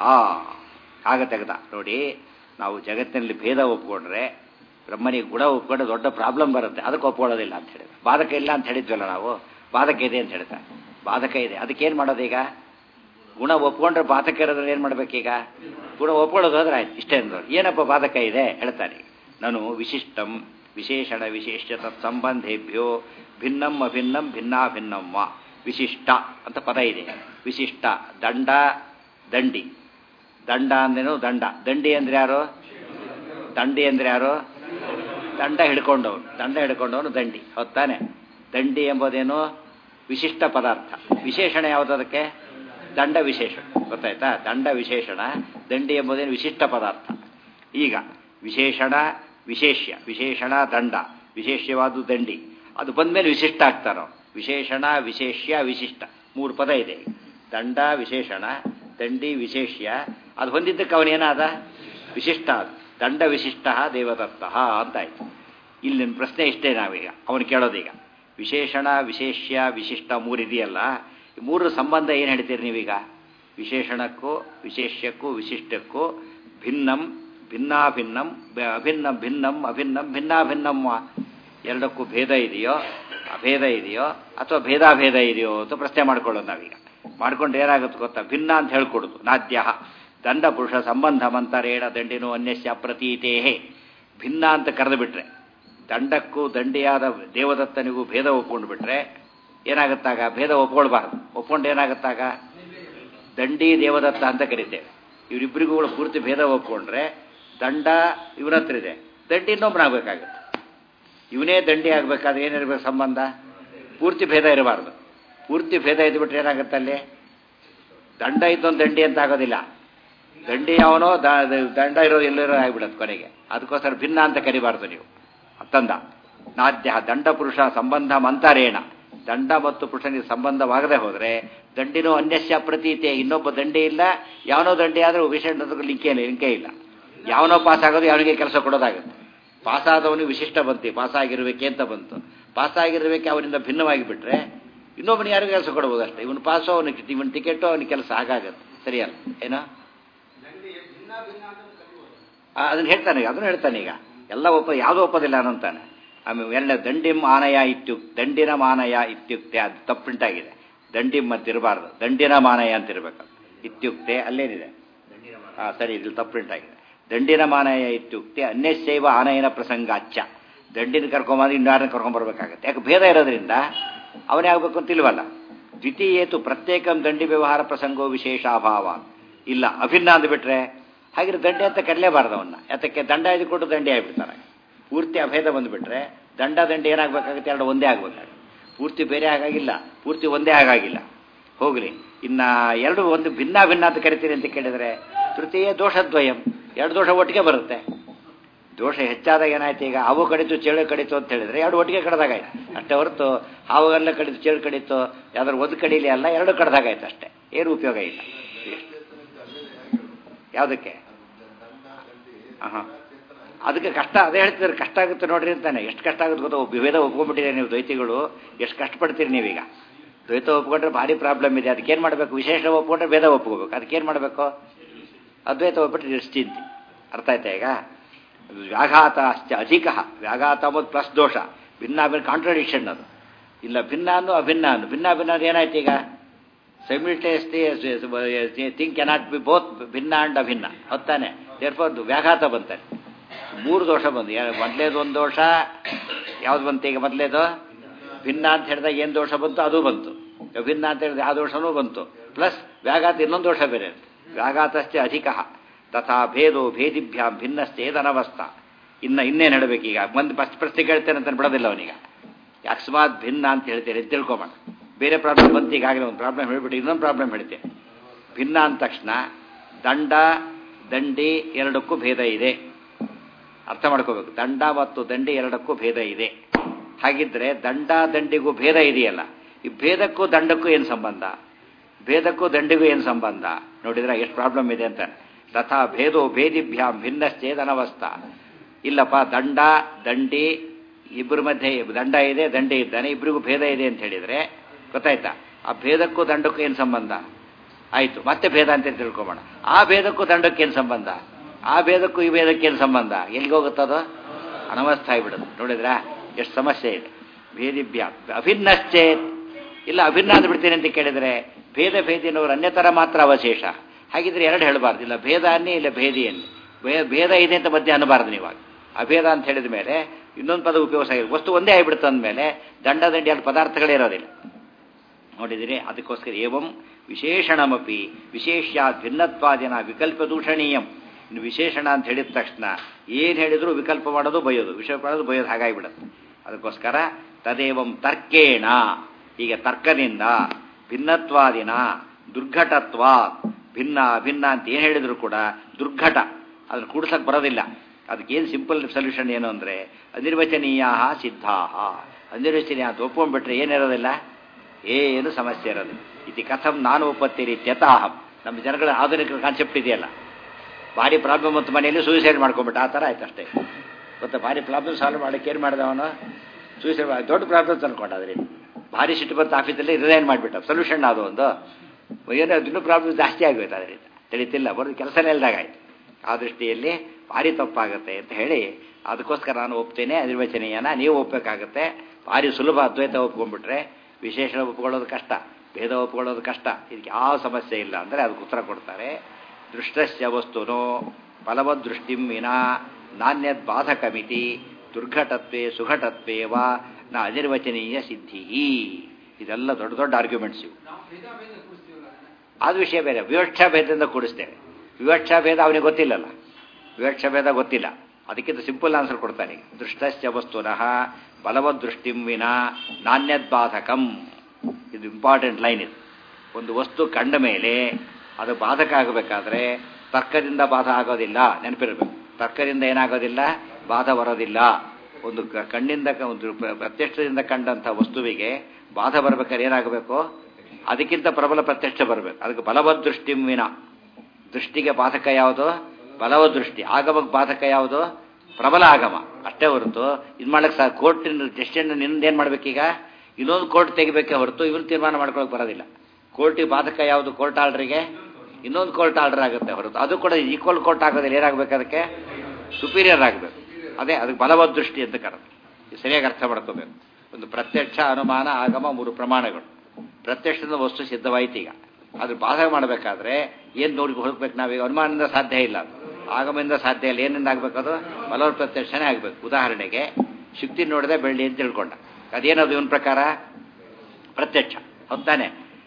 ಆಗ ತೆಗೆದ ನೋಡಿ ನಾವು ಜಗತ್ತಿನಲ್ಲಿ ಭೇದ ಒಪ್ಕೊಂಡ್ರೆ ಬ್ರಹ್ಮನಿಗೆ ಗುಣ ಒಪ್ಕೊಂಡ್ರೆ ದೊಡ್ಡ ಪ್ರಾಬ್ಲಮ್ ಬರುತ್ತೆ ಅದಕ್ಕೆ ಒಪ್ಕೊಳ್ಳೋದಿಲ್ಲ ಅಂತ ಹೇಳಿದ ಬಾಧಕ ಇಲ್ಲ ಅಂತ ಹೇಳಿದ್ವಲ್ಲ ನಾವು ಬಾಧಕ ಇದೆ ಅಂತ ಹೇಳ್ತಾ ಬಾಧಕ ಇದೆ ಅದಕ್ಕೇನು ಮಾಡೋದೀಗ ಗುಣ ಒಪ್ಕೊಂಡ್ರೆ ಬಾಧಕ ಇರೋದ್ರೆ ಏನು ಮಾಡ್ಬೇಕೀಗ ಗುಣ ಒಪ್ಕೊಳ್ಳೋದು ಹೋದ್ರೆ ಆಯ್ತು ಇಷ್ಟೇ ಅಂದ್ರು ಏನಪ್ಪ ಬಾಧಕ ಇದೆ ಹೇಳ್ತಾನೆ ನಾನು ವಿಶಿಷ್ಟಂ ವಿಶೇಷಣ ವಿಶೇಷ ತತ್ಸಂಬಂಧೇಭ್ಯೋ ಭಿನ್ನಂ ಅಭಿನ್ನಂ ಭಿನ್ನಾಭಿನ್ನಂ ವಾ ವಿಶಿಷ್ಟ ಅಂತ ಪದ ಇದೆ ವಿಶಿಷ್ಟ ದಂಡ ದಂಡಿ ದಂಡ ಅಂದ್ರೇನು ದಂಡ ದಂಡಿ ಅಂದ್ರೆ ಯಾರು ದಂಡಿ ಅಂದ್ರೆ ಯಾರು ದಂಡ ಹಿಡ್ಕೊಂಡವನು ದಂಡ ಹಿಡ್ಕೊಂಡವನು ದಂಡಿ ಹೊತ್ತಾನೆ ದಂಡಿ ಎಂಬುದೇನು ವಿಶಿಷ್ಟ ಪದಾರ್ಥ ವಿಶೇಷಣ ಯಾವುದು ಅದಕ್ಕೆ ದಂಡ ವಿಶೇಷಣ ಗೊತ್ತಾಯ್ತಾ ದಂಡ ವಿಶೇಷಣ ದಂಡಿ ಎಂಬುದೇನು ವಿಶಿಷ್ಟ ಪದಾರ್ಥ ಈಗ ವಿಶೇಷಣ ವಿಶೇಷ್ಯ ವಿಶೇಷಣ ದಂಡ ವಿಶೇಷ್ಯವಾದ ದಂಡಿ ಅದು ಬಂದ್ಮೇಲೆ ವಿಶಿಷ್ಟ ಆಗ್ತಾರೋ ವಿಶೇಷಣ ವಿಶೇಷ್ಯ ವಿಶಿಷ್ಟ ಮೂರು ಪದ ಇದೆ ದಂಡ ವಿಶೇಷಣ ದಂಡಿ ವಿಶೇಷ್ಯ ಅದು ಹೊಂದಿದ್ದಕ್ಕೆ ಅವನೇನಾದ ವಿಶಿಷ್ಟ ಅದು ದಂಡ ವಿಶಿಷ್ಟ ದೇವದತ್ತ ಅಂತಾಯ್ತು ಇಲ್ಲಿನ ಪ್ರಶ್ನೆ ಇಷ್ಟೇ ನಾವೀಗ ಅವನು ಕೇಳೋದೀಗ ವಿಶೇಷಣ ವಿಶೇಷ್ಯ ವಿಶಿಷ್ಟ ಮೂರು ಇದೆಯಲ್ಲ ಈ ಮೂರು ಸಂಬಂಧ ಏನು ಹೇಳ್ತೀರಿ ನೀವೀಗ ವಿಶೇಷಣಕ್ಕೂ ವಿಶೇಷ್ಯಕ್ಕೂ ವಿಶಿಷ್ಟಕ್ಕೂ ಭಿನ್ನಂ ಭಿನ್ನಾಭಿನ್ನಂ ಅಭಿನ್ನಂ ಭಿನ್ನಂ ಅಭಿನ್ನಂ ಭಿನ್ನಾಭಿನ್ನಂ ಎರಡಕ್ಕೂ ಭೇದ ಇದೆಯೋ ಅಭೇದ ಇದೆಯೋ ಅಥವಾ ಭೇದಾಭೇದ ಇದೆಯೋ ಅಂತ ಪ್ರಶ್ನೆ ಮಾಡ್ಕೊಳ್ಳೋದು ನಾವೀಗ ಮಾಡ್ಕೊಂಡು ಏನಾಗುತ್ತೆ ಗೊತ್ತಾ ಭಿನ್ನ ಅಂತ ಹೇಳ್ಕೊಡುದು ನಾದ್ಯ ದಂಡ ಪುರುಷ ಸಂಬಂಧ ಮಂತರೇಣ ದಂಡಿನೋ ಅನ್ಯಸ್ಯ ಪ್ರತೀತೇಹೇ ಭಿನ್ನ ಅಂತ ಕರೆದು ಬಿಟ್ರೆ ದಂಡಕ್ಕೂ ದಂಡಿಯಾದ ದೇವದತ್ತನಿಗೂ ಭೇದ ಒಪ್ಕೊಂಡು ಬಿಟ್ರೆ ಏನಾಗುತ್ತಾಗ ಭೇದ ಒಪ್ಕೊಳ್ಬಾರ್ದು ಒಪ್ಕೊಂಡು ಏನಾಗುತ್ತಾಗ ದಂಡಿ ದೇವದತ್ತ ಅಂತ ಕರಿತೇವೆ ಇವರಿಬ್ಬರಿಗೂ ಕೂಡ ಪೂರ್ತಿ ಭೇದ ಒಪ್ಕೊಂಡ್ರೆ ದಂಡ ಇವನ ಹತ್ರ ಇದೆ ದಂಡಿ ಇನ್ನೊಬ್ಬನಾಗಬೇಕಾಗುತ್ತೆ ಇವನೇ ದಂಡಿ ಆಗಬೇಕಾದ್ರೆ ಏನಿರಬೇಕು ಸಂಬಂಧ ಪೂರ್ತಿ ಭೇದ ಇರಬಾರ್ದು ಪೂರ್ತಿ ಭೇದ ಇದ್ಬಿಟ್ರೆ ಏನಾಗುತ್ತೆ ಅಲ್ಲಿ ದಂಡ ಇದ್ದೊಂದು ದಂಡಿ ಅಂತ ಆಗೋದಿಲ್ಲ ದಂಡಿ ಅವನೋ ದಂಡ ಇರೋ ಎಲ್ಲರೂ ಆಗಿಬಿಡತ್ತೆ ಕೊನೆಗೆ ಅದಕ್ಕೋಸ್ಕರ ಭಿನ್ನ ಅಂತ ಕರಿಬಾರ್ದು ನೀವು ತಂದ ನಾದ್ಯ ದಂಡ ಪುರುಷ ಸಂಬಂಧ ಮಂತರೇಣ ದಂಡ ಮತ್ತು ಪುರುಷನಿಗೆ ಸಂಬಂಧವಾಗದೆ ಹೋದರೆ ದಂಡಿನೂ ಅನ್ಯಸ್ಯ ಪ್ರತೀತೆ ಇನ್ನೊಬ್ಬ ದಂಡಿ ಇಲ್ಲ ಯಾವನೋ ದಂಡಿ ಆದರೂ ವಿಷಯ ಲಿಂಕೇ ಇಲ್ಲ ಲಿಂಕೇ ಇಲ್ಲ ಯಾವನೋ ಪಾಸ್ ಆಗೋದು ಅವನಿಗೆ ಕೆಲಸ ಕೊಡೋದಾಗುತ್ತೆ ಪಾಸ್ ಆದವನಿಗೆ ವಿಶಿಷ್ಟ ಬಂತು ಪಾಸ್ ಆಗಿರ್ಬೇಕೆ ಅಂತ ಬಂತು ಪಾಸ್ ಆಗಿರ್ಬೇಕೆ ಅವನಿಂದ ಭಿನ್ನವಾಗಿ ಬಿಟ್ರೆ ಇನ್ನೊಬ್ಬನಿಗೆ ಯಾರಿಗೂ ಕೆಲಸ ಕೊಡ್ಬೋದು ಅಷ್ಟೇ ಇವನು ಪಾಸು ಅವನಿಗೆ ಇವನ್ ಟಿಕೆಟು ಅವನಿಗೆ ಕೆಲಸ ಆಗಾಗತ್ತೆ ಸರಿಯಲ್ಲ ಏನೋ ಅದನ್ನ ಹೇಳ್ತಾನೆ ಅದನ್ನು ಹೇಳ್ತಾನೆ ಈಗ ಎಲ್ಲ ಒಪ್ಪ ಯಾವುದೂ ಒಪ್ಪೋದಿಲ್ಲ ಅನ್ನಂತಾನೆ ಆಮೇಲೆ ಎರಡನೇ ದಂಡಿಂ ಆನಯ ಇತ್ಯುಕ್ ದಂಡಿನ ಮಾನಯ ಇತ್ಯುಕ್ತೆ ಅದು ತಪ್ಪುಂಟಾಗಿದೆ ದಂಡಿಂ ಅಂತ ಇರಬಾರ್ದು ದಂಡಿನ ಮಾನಯ ಅಂತ ಇರಬೇಕು ಇತ್ಯುಕ್ತೆ ಅಲ್ಲೇನಿದೆ ಹಾಂ ಸರಿ ಇದು ತಪ್ಪುಂಟಾಗಿದೆ ದಂಡಿನ ಮಾನಯ ಇತ್ಯುಕ್ತೆ ಅನ್ಯಶೈವ ಆನಯನ ಪ್ರಸಂಗ ಅಚ್ಚ ದಂಡಿನ ಕರ್ಕೊಂಬಂದು ಇನ್ನಾರನ್ನ ಕರ್ಕೊಂಬರ್ಬೇಕಾಗತ್ತೆ ಯಾಕೆ ಭೇದ ಇರೋದ್ರಿಂದ ಅವನೇ ಆಗ್ಬೇಕು ಅಂತ ಇಲ್ವಲ್ಲ ದ್ವಿತೀಯೇತು ಪ್ರತ್ಯೇಕಂ ದಂಡಿ ವ್ಯವಹಾರ ಪ್ರಸಂಗೋ ವಿಶೇಷಾಭಾವ ಇಲ್ಲ ಅಭಿನ್ನ ಅಂದ್ಬಿಟ್ರೆ ಹಾಗಿದ್ರೆ ದಂಡೆ ಅಂತ ಕರಲೇಬಾರ್ದು ಅವನ್ನ ಯಾತಕ್ಕೆ ದಂಡ ಕೊಟ್ಟು ದಂಡಿ ಆಗಿಬಿಡ್ತಾರೆ ಪೂರ್ತಿ ಅಭೇದ ಬಂದುಬಿಟ್ರೆ ದಂಡ ದಂಡಿ ಏನಾಗಬೇಕಾಗುತ್ತೆ ಎರಡು ಒಂದೇ ಆಗಬೇಕಾಗುತ್ತೆ ಪೂರ್ತಿ ಬೇರೆ ಆಗಾಗಿಲ್ಲ ಪೂರ್ತಿ ಒಂದೇ ಆಗಾಗಿಲ್ಲ ಹೋಗಲಿ ಇನ್ನ ಎರಡು ಒಂದು ಭಿನ್ನ ಭಿನ್ನ ಅಂತ ಕರಿತೀರಿ ಅಂತ ಕೇಳಿದರೆ ತೃತೀಯ ದೋಷದ್ವಯಂ ಎರಡು ದೋಷ ಒಟ್ಟಿಗೆ ಬರುತ್ತೆ ದೋಷ ಹೆಚ್ಚಾದಾಗ ಏನಾಯ್ತು ಈಗ ಹಾವು ಕಡಿತು ಚೇಳು ಕಡಿತು ಅಂತ ಹೇಳಿದ್ರೆ ಎರಡು ಒಟ್ಟಿಗೆ ಕಡ್ದಾಗಾಯ್ತು ಅಷ್ಟೇ ಹೊರತು ಹಾವುಗೆಲ್ಲ ಕಡಿತು ಚೇಳು ಕಡಿತು ಯಾವ್ದಾದ್ರು ಒಂದು ಕಡೀಲಿ ಅಲ್ಲ ಎರಡು ಕಡ್ದಾಗಾಯ್ತು ಅಷ್ಟೇ ಏನು ಉಪಯೋಗ ಇಲ್ಲ ಯಾವುದಕ್ಕೆ ಹಾಂ ಅದಕ್ಕೆ ಕಷ್ಟ ಅದೇ ಹೇಳ್ತಿದ್ರೆ ಕಷ್ಟ ಆಗುತ್ತೆ ನೋಡ್ರಿ ಅಂತಾನೆ ಎಷ್ಟು ಕಷ್ಟ ಆಗುತ್ತೆ ಗೊತ್ತಾ ವಿಭೇದ ಒಪ್ಕೊಂಡ್ಬಿಟ್ಟಿದೆ ನೀವು ದ್ವೈತಿಗಳು ಎಷ್ಟು ಕಷ್ಟಪಡ್ತೀರಿ ನೀವೀಗ ದ್ವೈತ ಒಪ್ಕೊಂಡ್ರೆ ಭಾರಿ ಪ್ರಾಬ್ಲಮ್ ಇದೆ ಅದಕ್ಕೇನು ಮಾಡಬೇಕು ವಿಶೇಷ ಒಪ್ಕೊಂಡ್ರೆ ಭೇದ ಒಪ್ಕೋಬೇಕು ಅದಕ್ಕೇನು ಮಾಡಬೇಕು ಅದ್ವೈತ ಒಪ್ಪಿಟ್ಟು ನಿಶ್ಚಿಂತಿ ಅರ್ಥ ಆಯ್ತಾ ಈಗ ವ್ಯಾಘಾತ ಅಷ್ಟೇ ಅಧಿಕ ವ್ಯಾಘಾತ ಅಂಬೋದು ಪ್ಲಸ್ ದೋಷ ಭಿನ್ನ ಭಿನ್ನ ಕಾಂಟ್ರಡಿಕ್ಷನ್ ಅದು ಇಲ್ಲ ಭಿನ್ನ ಅನ್ನು ಅಭಿನ್ನ ಅನ್ನು ಭಿನ್ನ ಭಿನ್ನ ಅದು ಏನಾಯ್ತು ಈಗ simultaneously think cannot be both ಭಿನ್ನ ಅಂಡ್ ಅಭಿನ್ನ ಹೊತ್ತಾನೆ ದೇರ್ಫೋರ್ ವ್ಯಾಘಾತ ಬಂತಾನೆ ಮೂರು ದೋಷ ಬಂದು ಮೊದಲೇದು ಒಂದು ದೋಷ ಯಾವ್ದು ಬಂತು ಈಗ ಮೊದಲೇದು ಭಿನ್ನ ಅಂತ ಹೇಳಿದಾಗ ಏನು ದೋಷ ಬಂತು ಅದು ಬಂತು ಅಭಿನ್ನ ಅಂತ ಹೇಳಿದ್ರೆ ಆ ದೋಷನೂ ಬಂತು ಪ್ಲಸ್ ವ್ಯಾಘಾತ ಇನ್ನೊಂದು ದೋಷ ಬೇರೆ ವ್ಯಾಘಾತಶ್ಚ ಅಧಿಕ ತಥಾ ಭೇದೋ ಭೇದಿಭ್ಯಾಂ ಭಿನ್ನಶ್ಚೇದನವಸ್ಥ ಇನ್ನು ಇನ್ನೇನು ಹೇಳಬೇಕೀಗ ಒಂದು ಫಸ್ಟ್ ಪ್ರಶ್ನೆ ಕೇಳ್ತೇನೆ ಅಂತ ಬಿಡೋದಿಲ್ಲ ಅವನೀಗ ಅಕಸ್ಮಾತ್ ಭಿನ್ನ ಅಂತ ಹೇಳ್ತೇನೆ ಅಂತ ತಿಳ್ಕೊಬೋಣ ಬೇರೆ ಪ್ರಾಬ್ಲಮ್ ಬಂತು ಈಗಾಗಲೇ ಒಂದು ಪ್ರಾಬ್ಲಮ್ ಹೇಳ್ಬಿಟ್ಟು ಇನ್ನೊಂದು ಪ್ರಾಬ್ಲಮ್ ಹೇಳ್ತೇನೆ ಭಿನ್ನ ಅಂದ ತಕ್ಷಣ ದಂಡ ದಂಡಿ ಎರಡಕ್ಕೂ ಭೇದ ಇದೆ ಅರ್ಥ ಮಾಡ್ಕೋಬೇಕು ದಂಡ ಮತ್ತು ದಂಡಿ ಎರಡಕ್ಕೂ ಭೇದ ಇದೆ ಹಾಗಿದ್ರೆ ದಂಡ ದಂಡಿಗೂ ಭೇದ ಇದೆಯಲ್ಲ ಈ ಭೇದಕ್ಕೂ ದಂಡಕ್ಕೂ ಏನು ಸಂಬಂಧ ಭೇದಕ್ಕೂ ದಂಡಿಗೂ ಏನು ಸಂಬಂಧ ನೋಡಿದ್ರೆ ಎಷ್ಟು ಪ್ರಾಬ್ಲಮ್ ಇದೆ ಅಂತ ತಥಾ ಭೇದೋ ಭೇದಿಭ್ಯಾಂ ಭಿನ್ನಶ್ಚೇದನವಸ್ಥ ಇಲ್ಲಪ್ಪ ದಂಡ ದಂಡಿ ಇಬ್ಬರ ಮಧ್ಯೆ ದಂಡ ಇದೆ ದಂಡಿ ಇದ್ದಾನೆ ಇಬ್ಬರಿಗೂ ಭೇದ ಇದೆ ಅಂತ ಹೇಳಿದ್ರೆ ಗೊತ್ತಾಯ್ತಾ ಆ ಭೇದಕ್ಕೂ ದಂಡಕ್ಕೂ ಏನು ಸಂಬಂಧ ಆಯ್ತು ಮತ್ತೆ ಭೇದ ಅಂತ ತಿಳ್ಕೊಬೋಣ ಆ ಭೇದಕ್ಕೂ ದಂಡಕ್ಕೆ ಏನು ಸಂಬಂಧ ಆ ಭೇದಕ್ಕೂ ಈ ಭೇದಕ್ಕೆ ಏನು ಸಂಬಂಧ ಎಲ್ಲಿಗೆ ಹೋಗುತ್ತದು ಅನವಸ್ಥ ಆಗಿಬಿಡುದು ನೋಡಿದ್ರಾ ಎಷ್ಟು ಸಮಸ್ಯೆ ಇದೆ ಭೇದಿಭ್ಯ ಅಭಿನ್ನಶ್ಚೇತ್ ಇಲ್ಲ ಅಭಿನ್ನ ಅಂತ ಬಿಡ್ತೀನಿ ಅಂತ ಕೇಳಿದರೆ ಭೇದ ಭೇದಿನವರು ಅನ್ಯತರ ಮಾತ್ರ ಅವಶೇಷ ಹಾಗಿದ್ರೆ ಎರಡು ಹೇಳಬಾರ್ದು ಇಲ್ಲ ಭೇದ ಅನ್ನಿ ಇಲ್ಲ ಭೇದಿ ಅನ್ನಿ ಭೇದ ಇದೆ ಅಂತ ಮಧ್ಯೆ ಅನ್ನಬಾರ್ದು ನೀವಾಗ ಅಭೇದ ಅಂತ ಹೇಳಿದ ಮೇಲೆ ಇನ್ನೊಂದು ಪದ ಉಪಯೋಗ ಆಗಿದೆ ವಸ್ತು ಒಂದೇ ಆಗಿಬಿಡುತ್ತೆ ಅಂದಮೇಲೆ ದಂಡ ದಂಡಿ ಅಲ್ಲಿ ಪದಾರ್ಥಗಳೇ ಇರೋದಿಲ್ಲ ನೋಡಿದಿರಿ ಅದಕ್ಕೋಸ್ಕರ ಏವಂ ವಿಶೇಷಣಮಪಿ ವಿಶೇಷ್ಯ ಭಿನ್ನತ್ವಾದಿನ ವಿಕಲ್ಪ ದೂಷಣೀಯಂ ಇನ್ನು ವಿಶೇಷಣ ಅಂತ ಹೇಳಿದ ತಕ್ಷಣ ಏನು ಹೇಳಿದ್ರು ವಿಕಲ್ಪ ಮಾಡೋದು ಬಯೋದು ವಿಷಯ ಮಾಡೋದು ಬಯೋದು ಹಾಗಾಗಿಬಿಡುತ್ತೆ ಅದಕ್ಕೋಸ್ಕರ ತದೇವಂ ತರ್ಕೇಣ ಈಗ ತರ್ಕದಿಂದ ಭಿನ್ನತ್ವಾದಿನ ದುರ್ಘಟತ್ವ ಭಿನ್ನ ಅಭಿನ್ನ ಅಂತ ಏನು ಹೇಳಿದ್ರು ಕೂಡ ದುರ್ಘಟ ಅದನ್ನು ಕೂಡ್ಸಕ್ಕೆ ಬರೋದಿಲ್ಲ ಅದಕ್ಕೇನು ಸಿಂಪಲ್ ಸೊಲ್ಯೂಷನ್ ಏನು ಅಂದರೆ ಅನಿರ್ವಚನೀಯ ಸಿದ್ಧಾ ಅನಿರ್ವಚನೀಯ ಅಂತ ಒಪ್ಕೊಂಡ್ಬಿಟ್ರೆ ಏನಿರೋದಿಲ್ಲ ಏನು ಸಮಸ್ಯೆ ಇರೋದಿಲ್ಲ ಇತಿ ಕಥಂ ನಾನು ಒಪ್ಪತ್ತೀರಿ ತ್ಯತಾಹಂ ನಮ್ಮ ಜನಗಳ ಆಧುನಿಕ ಕಾನ್ಸೆಪ್ಟ್ ಇದೆಯಲ್ಲ ಭಾರಿ ಪ್ರಾಬ್ಲಮ್ ಮತ್ತು ಮನೆಯಲ್ಲಿ ಸೂಸೈಡ್ ಮಾಡ್ಕೊಂಬಿಟ್ಟು ಆ ಥರ ಆಯ್ತು ಅಷ್ಟೇ ಗೊತ್ತಾ ಭಾರಿ ಪ್ರಾಬ್ಲಮ್ ಸಾಲ್ವ್ ಮಾಡೋಕ್ಕೆ ಏನು ಮಾಡಿದ ಅವನು ಸೂಸೈಡ್ ದೊಡ್ಡ ಪ್ರಾಬ್ಲಮ್ ತಂದ್ಕೊಂಡ ಅದರಿಂದ ಭಾರಿ ಸಿಟ್ಟು ಬಂತು ಆಫೀಸಲ್ಲಿ ರಿಸೈನ್ ಮಾಡಿಬಿಟ್ಟ ಸೊಲ್ಯೂಷನ್ ಅದು ಒಂದು ಏನೋ ಇನ್ನೂ ಪ್ರಾಬ್ಲಮ್ ಜಾಸ್ತಿ ಆಗೋಯ್ತು ಅದರಿಂದ ತಿಳಿತಿಲ್ಲ ಬರೋದು ಕೆಲಸನೇ ಇಲ್ದಾಗ ಆಯ್ತು ಆ ದೃಷ್ಟಿಯಲ್ಲಿ ಭಾರಿ ತಪ್ಪಾಗುತ್ತೆ ಅಂತ ಹೇಳಿ ಅದಕ್ಕೋಸ್ಕರ ನಾನು ಒಪ್ತೇನೆ ಅನಿರ್ವಚನೀಯನ ನೀವು ಒಪ್ಪಬೇಕಾಗತ್ತೆ ಭಾರಿ ಸುಲಭ ಅದ್ವೈತ ಒಪ್ಕೊಂಡ್ಬಿಟ್ರೆ ವಿಶೇಷ ಒಪ್ಕೊಳ್ಳೋದು ಕಷ್ಟ ಭೇದ ಒಪ್ಕೊಳ್ಳೋದು ಕಷ್ಟ ಇದಕ್ಕೆ ಯಾವ ಸಮಸ್ಯೆ ಇಲ್ಲ ಅಂದರೆ ಅದಕ್ಕೆ ಉತ್ತರ ಕೊಡ್ತಾರೆ ದೃಷ್ಟಸ್ಯ ವಸ್ತುನೋ ಫಲವದೃಷ್ಟಿಂ ವಿನಾ ನಾಣ್ಯದ್ ಬಾಧಕಮಿತಿ ದುರ್ಘಟತ್ವೇ ಸುಘಟತ್ವೇ ವಾ ನ ಅನಿರ್ವಚನೀಯ ಸಿದ್ಧಿ ಇದೆಲ್ಲ ದೊಡ್ಡ ದೊಡ್ಡ ಆರ್ಗ್ಯುಮೆಂಟ್ಸ್ ಇವು ಅದು ವಿಷಯ ಬೇರೆ ವಿವಕ್ಷಾ ಭೇದದಿಂದ ಕೂಡಿಸ್ತೇವೆ ವಿವಕ್ಷಾ ಭೇದ ಅವನಿಗೆ ಗೊತ್ತಿಲ್ಲಲ್ಲ ವಿವಕ್ಷಾ ಭೇದ ಗೊತ್ತಿಲ್ಲ ಅದಕ್ಕಿಂತ ಸಿಂಪಲ್ ಆನ್ಸರ್ ಕೊಡ್ತಾನೆ ದೃಷ್ಟಸ್ಯ ವಸ್ತುನಃ ಬಲವದೃಷ್ಟಿಂ ವಿನಾ ನಾಣ್ಯದ್ಬಾಧಕಂ ಇದು ಇಂಪಾರ್ಟೆಂಟ್ ಲೈನ್ ಇದು ಒಂದು ವಸ್ತು ಕಂಡ ಮೇಲೆ ಅದು ಬಾಧಕ ಆಗಬೇಕಾದ್ರೆ ತರ್ಕದಿಂದ ಬಾಧ ಆಗೋದಿಲ್ಲ ನೆನಪಿರಬೇಕು ತರ್ಕದಿಂದ ಏನಾಗೋದಿಲ್ಲ ಬಾಧ ಬರೋದಿಲ್ಲ ಒಂದು ಕಣ್ಣಿಂದ ಒಂದು ಪ್ರತ್ಯಕ್ಷದಿಂದ ಕಂಡಂಥ ವಸ್ತುವಿಗೆ ಬಾಧ ಬರ್ಬೇಕಾದ್ರೆ ಏನಾಗಬೇಕು ಅದಕ್ಕಿಂತ ಪ್ರಬಲ ಪ್ರತ್ಯಕ್ಷ ಬರಬೇಕು ಅದಕ್ಕೆ ಬಲವದ್ ದೃಷ್ಟಿಮಿನ ದೃಷ್ಟಿಗೆ ಬಾಧಕ ಯಾವುದು ಬಲವ ದೃಷ್ಟಿ ಆಗಮಕ್ಕೆ ಬಾಧಕ ಯಾವುದು ಪ್ರಬಲ ಆಗಮ ಅಷ್ಟೇ ಹೊರತು ಇದು ಮಾಡಕ್ಕೆ ಸಹ ಕೋರ್ಟಿನ ಜಸ್ಟಿಂದ ನಿಂದ ಏನು ಮಾಡ್ಬೇಕೀಗ ಇನ್ನೊಂದು ಕೋರ್ಟ್ ತೆಗಿಬೇಕೇ ಹೊರತು ಇವನು ತೀರ್ಮಾನ ಮಾಡ್ಕೊಳಕ್ಕೆ ಬರೋದಿಲ್ಲ ಕೋರ್ಟಿಗೆ ಬಾಧಕ ಯಾವುದು ಕೋರ್ಟ್ ಆರ್ಡ್ರಿಗೆ ಇನ್ನೊಂದು ಕೋರ್ಟ್ ಆರ್ಡರ್ ಆಗುತ್ತೆ ಹೊರತು ಅದು ಕೂಡ ಈಕ್ವಲ್ ಕೋರ್ಟ್ ಆಗೋದಿಲ್ಲ ಏನಾಗಬೇಕು ಅದಕ್ಕೆ ಸುಪೀರಿಯರ್ ಆಗಬೇಕು ಅದೇ ಅದಕ್ಕೆ ಬಲವದ್ ದೃಷ್ಟಿ ಅಂತ ಕರೆದು ಸರಿಯಾಗಿ ಅರ್ಥ ಮಾಡ್ಕೋಬೇಕು ಒಂದು ಪ್ರತ್ಯಕ್ಷ ಅನುಮಾನ ಆಗಮ ಮೂರು ಪ್ರಮಾಣಗಳು ಪ್ರತ್ಯಕ್ಷದ ವಸ್ತು ಸಿದ್ಧವಾಯ್ತು ಈಗ ಅದ್ರ ಬಾಧ ಮಾಡಬೇಕಾದ್ರೆ ಏನು ನೋಡಿ ಹುಡುಕ್ಬೇಕು ನಾವೀಗ ಅನುಮಾನದಿಂದ ಸಾಧ್ಯ ಇಲ್ಲ ಅದು ಆಗಮದಿಂದ ಸಾಧ್ಯ ಇಲ್ಲ ಏನಿಂದ ಆಗ್ಬೇಕು ಅದು ಬಲವರ್ ಪ್ರತ್ಯಕ್ಷನೇ ಆಗಬೇಕು ಉದಾಹರಣೆಗೆ ಶಕ್ತಿ ನೋಡಿದೆ ಬೆಳ್ಳಿ ಅಂತ ತಿಳ್ಕೊಂಡ ಅದೇನದು ಇವನ ಪ್ರಕಾರ ಪ್ರತ್ಯಕ್ಷ ಹೊತ್ತಾನೆ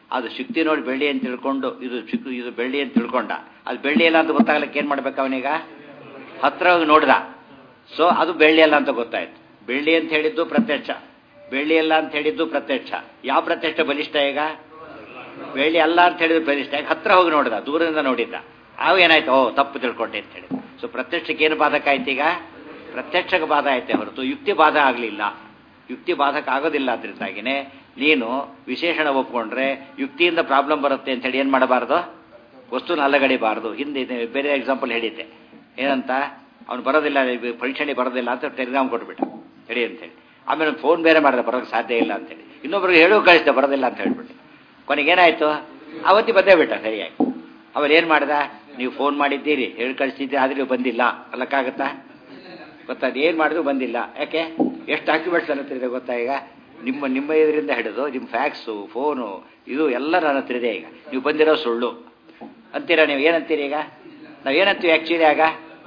ಅದು ಶಕ್ತಿ ನೋಡಿ ಬೆಳ್ಳಿ ಅಂತ ತಿಳ್ಕೊಂಡು ಇದು ಶುಕ್- ಇದು ಬೆಳ್ಳಿ ಅಂತ ತಿಳ್ಕೊಂಡ ಅದು ಬೆಳ್ಳಿ ಅಲ್ಲ ಅಂತ ಗೊತ್ತಾಗಲಿಕ್ಕೆ ಏನು ಮಾಡ್ಬೇಕು ಅವನೀಗ ಹತ್ರ ಹೋಗಿ ನೋಡ್ದ ಸೊ ಅದು ಬೆಳ್ಳಿ ಅಲ್ಲ ಅಂತ ಗೊತ್ತಾಯ್ತು ಬೆಳ್ಳಿ ಅಂತ ಹೇಳಿದ್ದು ಪ್ರತ್ಯಕ್ಷ ಬೆಳ್ಳಿ ಅಲ್ಲ ಅಂತ ಹೇಳಿದ್ದು ಪ್ರತ್ಯಕ್ಷ ಯಾವ ಪ್ರತ್ಯಕ್ಷ ಬಲಿಷ್ಠ ಈಗ ಬೆಳ್ಳಿ ಅಲ್ಲ ಅಂತ ಹೇಳಿದ್ರು ಬಲಿಷ್ಠ ಈಗ ಹತ್ರ ಹೋಗಿ ನೋಡಿದ ದೂರದಿಂದ ನೋಡಿದ್ದ ಆಗ ಏನಾಯ್ತು ಓ ತಪ್ಪು ತಿಳ್ಕೊಂಡೆ ಅಂತ ಹೇಳಿ ಸೊ ಪ್ರತ್ಯಕ್ಷಕ್ಕೆ ಏನು ಬಾಧಕ ಆಯ್ತು ಈಗ ಪ್ರತ್ಯಕ್ಷಕ್ಕೆ ಬಾಧ ಆಯ್ತೆ ಹೊರತು ಯುಕ್ತಿ ಬಾಧ ಆಗಲಿಲ್ಲ ಯುಕ್ತಿ ಬಾಧಕ ಆಗೋದಿಲ್ಲ ಅದರಿಂದಾಗಿನೇ ನೀನು ವಿಶೇಷಣ ಒಪ್ಕೊಂಡ್ರೆ ಯುಕ್ತಿಯಿಂದ ಪ್ರಾಬ್ಲಮ್ ಬರುತ್ತೆ ಅಂತ ಹೇಳಿ ಏನು ಮಾಡಬಾರ್ದು ವಸ್ತುನ ಅಲ್ಲಗಡಿಬಾರ್ದು ಹಿಂದೆ ಇದೆ ಬೇರೆ ಎಕ್ಸಾಂಪಲ್ ಹೇಳಿದ್ದೆ ಏನಂತ ಅವ್ನು ಬರೋದಿಲ್ಲ ಇದು ಪರೀಕ್ಷೆಗೆ ಬರೋದಿಲ್ಲ ಅಂತ ಟೆಲಿಗ್ರಾಮ್ ಕೊಟ್ಬಿಟ್ಟ ಹೇಳಿ ಅಂತೇಳಿ ಆಮೇಲೆ ಫೋನ್ ಬೇರೆ ಮಾಡಿದೆ ಬರೋಕ್ಕೆ ಸಾಧ್ಯ ಇಲ್ಲ ಅಂತೇಳಿ ಇನ್ನೊಬ್ರಿಗೆ ಹೇಳೋ ಕಳಿಸ್ದೆ ಬರೋದಿಲ್ಲ ಅಂತ ಹೇಳ್ಬಿಟ್ಟು ಕೊನೆಗೆ ಏನಾಯ್ತು ಅವತ್ತಿ ಬಂದೇ ಬಿಟ್ಟ ಸರಿಯಾಗಿ ಅವ್ರು ಏನು ಮಾಡ್ದ ನೀವು ಫೋನ್ ಮಾಡಿದ್ದೀರಿ ಹೇಳಿ ಕಳಿಸ್ತಿದ್ದೀರಿ ಆದ್ರೆ ನೀವು ಬಂದಿಲ್ಲ ಅಲ್ಲಕ್ಕಾಗತ್ತಾ ಗೊತ್ತಾ ಏನು ಮಾಡಿದ್ರು ಬಂದಿಲ್ಲ ಯಾಕೆ ಎಷ್ಟು ಡಾಕ್ಯುಮೆಂಟ್ಸ್ ನನ್ನ ಹತ್ರ ಇದೆ ಗೊತ್ತಾ ಈಗ ನಿಮ್ಮ ನಿಮ್ಮ ಇದರಿಂದ ಹಿಡಿದು ನಿಮ್ಮ ಫ್ಯಾಕ್ಸು ಫೋನು ಇದು ಎಲ್ಲ ನನ್ನ ಹತ್ರ ಇದೆ ಈಗ ನೀವು ಬಂದಿರೋ ಸುಳ್ಳು ಅಂತೀರಾ ನೀವು ಏನಂತೀರಿ ಈಗ ನಾವು ಏನಂತೀವಿ ಆ್ಯಕ್ಚುಲಿ ಆಗ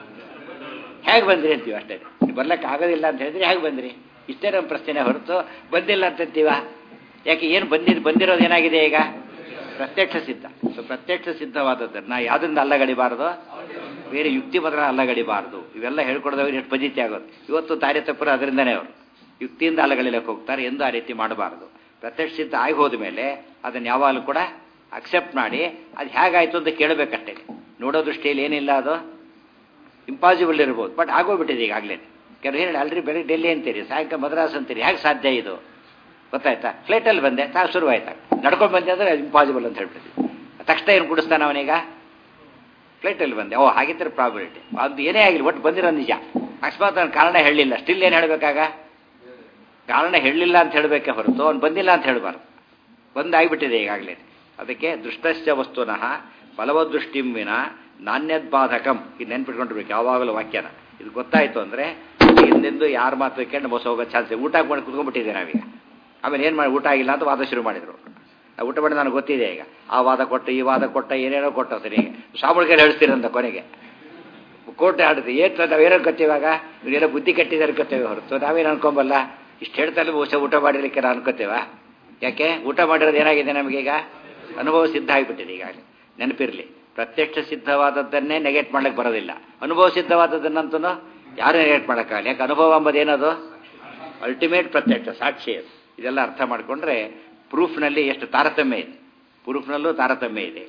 ಹೇಗೆ ಬಂದ್ರಿ ಅಂತೀವಿ ಅಷ್ಟೇ ನೀವು ಬರ್ಲಿಕ್ಕೆ ಆಗೋದಿಲ್ಲ ಅಂತ ಹೇಳಿದ್ರೆ ಹೇಗೆ ಬಂದ್ರಿ ಇಷ್ಟೇ ನಮ್ಮ ಪ್ರಶ್ನೆ ಹೊರತು ಬಂದಿಲ್ಲ ಅಂತಂತೀವ ಯಾಕೆ ಏನು ಬಂದಿದ್ದು ಬಂದಿರೋದು ಏನಾಗಿದೆ ಈಗ ಪ್ರತ್ಯಕ್ಷ ಸಿದ್ಧ ಸೊ ಪ್ರತ್ಯಕ್ಷ ಸಿದ್ಧವಾದದ್ದನ್ನ ಯಾವುದರಿಂದ ಅಲ್ಲಗಡಿಬಾರದು ಬೇರೆ ಯುಕ್ತಿ ಮಾತ್ರ ಅಲ್ಲಗಡಿಬಾರದು ಇವೆಲ್ಲ ಹೇಳ್ಕೊಡ್ದವ್ರು ಎಷ್ಟು ಪಜಿತಿ ಆಗೋದು ಇವತ್ತು ತಾರತಪ್ಯರು ಅದರಿಂದನೇ ಅವರು ಯುಕ್ತಿಯಿಂದ ಅಲ್ಲಗಳಿಲಕ್ಕೆ ಹೋಗ್ತಾರೆ ಎಂದು ಆ ರೀತಿ ಮಾಡಬಾರದು ಪ್ರತ್ಯಕ್ಷ ಸಿದ್ಧ ಆಗಿ ಹೋದ ಮೇಲೆ ಅದನ್ನು ಯಾವಾಗಲೂ ಕೂಡ ಅಕ್ಸೆಪ್ಟ್ ಮಾಡಿ ಅದು ಹೇಗಾಯ್ತು ಅಂತ ಕೇಳಬೇಕಷ್ಟೇ ನೋಡೋ ದೃಷ್ಟಿಯಲ್ಲಿ ಏನಿಲ್ಲ ಅದು ಇಂಪಾಸಿಬಲ್ ಇರ್ಬೋದು ಬಟ್ ಆಗೋಗ್ಬಿಟ್ಟಿದೆ ಈಗಾಗಲೇ ಕೆಲವು ಹೇಳಿ ಅಲ್ರಿ ಬೆಳಗ್ಗೆ ಡೆಲ್ಲಿ ಅಂತೀರಿ ಸಾಯಂಕಾಲ ಮದ್ರಾಸ್ ಅಂತೀರಿ ಹೇಗೆ ಸಾಧ್ಯ ಇದು ಗೊತ್ತಾಯ್ತಾ ಫ್ಲೈಟಲ್ಲಿ ಬಂದೆ ಸಾಕು ಶುರುವಾಯ್ತಾ ನಡ್ಕೊಂಡು ಬಂದೆ ಅಂದರೆ ಇಂಪಾಸಿಬಲ್ ಅಂತ ಹೇಳ್ಬಿಟ್ಟಿದ್ವಿ ತಕ್ಷಣ ಏನು ಕುಡಿಸ್ತಾನೆ ಅವನೀಗ ಫ್ಲೈಟಲ್ಲಿ ಬಂದೆ ಓ ಹಾಗಿದ್ರೆ ಪ್ರಾಬಿಲಿಟಿ ಅದು ಏನೇ ಆಗಿಲ್ಲ ಒಟ್ಟು ಬಂದಿರೋ ನಿಜ ಅಕಸ್ಮಾತ್ ಅವ್ನು ಕಾರಣ ಹೇಳಲಿಲ್ಲ ಸ್ಟಿಲ್ ಏನು ಹೇಳಬೇಕಾಗ ಕಾರಣ ಹೇಳಲಿಲ್ಲ ಅಂತ ಹೇಳಬೇಕೆ ಹೊರತು ಅವ್ನು ಬಂದಿಲ್ಲ ಅಂತ ಹೇಳಬಾರ್ದು ಬಂದಾಗಿಬಿಟ್ಟಿದೆ ಈಗಾಗಲೇ ಅದಕ್ಕೆ ದೃಷ್ಟಶ್ಚ ವಸ್ತುನಃ ಫಲವದೃಷ್ಟಿಂ ವಿನ ನಾಣ್ಯದ್ಬಾಧಕಂ ಇದು ನೆನ್ಪಿಟ್ಕೊಂಡಿರ್ಬೇಕು ಯಾವಾಗಲೂ ವಾಕ್ಯನ ಇದು ಗೊತ್ತಾಯ್ತು ಅಂದರೆ ಹಿಂದೆಂದು ಯಾರ ಮಾತು ಕೇಳಿ ಮೋಸ ಹೋಗೋ ಚಾನ್ಸ್ ಊಟ ಮಾಡಿ ಕುತ್ಕೊಂಡ್ಬಿಟ್ಟಿದ್ದೆ ನಾವೀಗ ಆಮೇಲೆ ಏನು ಮಾಡಿ ಊಟ ಆಗಿಲ್ಲ ಅಂತ ವಾದ ಶುರು ಮಾಡಿದ್ರು ನಾವು ಊಟ ಮಾಡಿ ನನಗೆ ಗೊತ್ತಿದೆ ಈಗ ಆ ವಾದ ಕೊಟ್ಟು ಈ ವಾದ ಕೊಟ್ಟ ಏನೇನೋ ಕೊಟ್ಟ ಸರಿ ಸ್ವಾಮಿಗಳಿಗೆ ಹೇಳ್ತೀರಂತ ಕೊನೆಗೆ ಕೋರ್ಟ್ ಆಡುತ್ತೆ ಏನು ನಾವೇನೋ ಗೊತ್ತಿವಾಗ ಇವರೆಲ್ಲ ಬುದ್ಧಿ ಕಟ್ಟಿದ್ದಾರೆ ಗೊತ್ತೇವೆ ಹೊರತು ನಾವೇನು ಅನ್ಕೊಂಬಲ್ಲ ಇಷ್ಟು ಹೇಳ್ತಾರೆ ಬಹುಶಃ ಊಟ ಮಾಡಿರ್ಲಿಕ್ಕೆ ನಾವು ಅನ್ಕೋತೇವ ಯಾಕೆ ಊಟ ಮಾಡಿರೋದು ಏನಾಗಿದೆ ನಮಗೀಗ ಅನುಭವ ಸಿದ್ಧ ಆಗಿಬಿಟ್ಟಿದೆ ಈಗಾಗಲೇ ನೆನಪಿರಲಿ ಪ್ರತ್ಯಕ್ಷ ಸಿದ್ಧವಾದದ್ದನ್ನೇ ನೆಗೆಟ್ ಮಾಡ್ಲಿಕ್ಕೆ ಬರೋದಿಲ್ಲ ಅನುಭವ ಸಿದ್ಧವಾದದ್ದನ್ನಂತೂ ಯಾರು ನೆಗೆಟ್ ಮಾಡೋಕ್ಕಾಗಲ್ಲ ಯಾಕೆ ಅನುಭವ ಎಂಬುದು ಏನದು ಅಲ್ಟಿಮೇಟ್ ಪ್ರತ್ಯಕ್ಷ ಸಾಕ್ಷಿ ಅದು ಇದೆಲ್ಲ ಅರ್ಥ ಮಾಡಿಕೊಂಡ್ರೆ ಪ್ರೂಫ್ನಲ್ಲಿ ಎಷ್ಟು ತಾರತಮ್ಯ ಇದೆ ಪ್ರೂಫ್ನಲ್ಲೂ ತಾರತಮ್ಯ ಇದೆ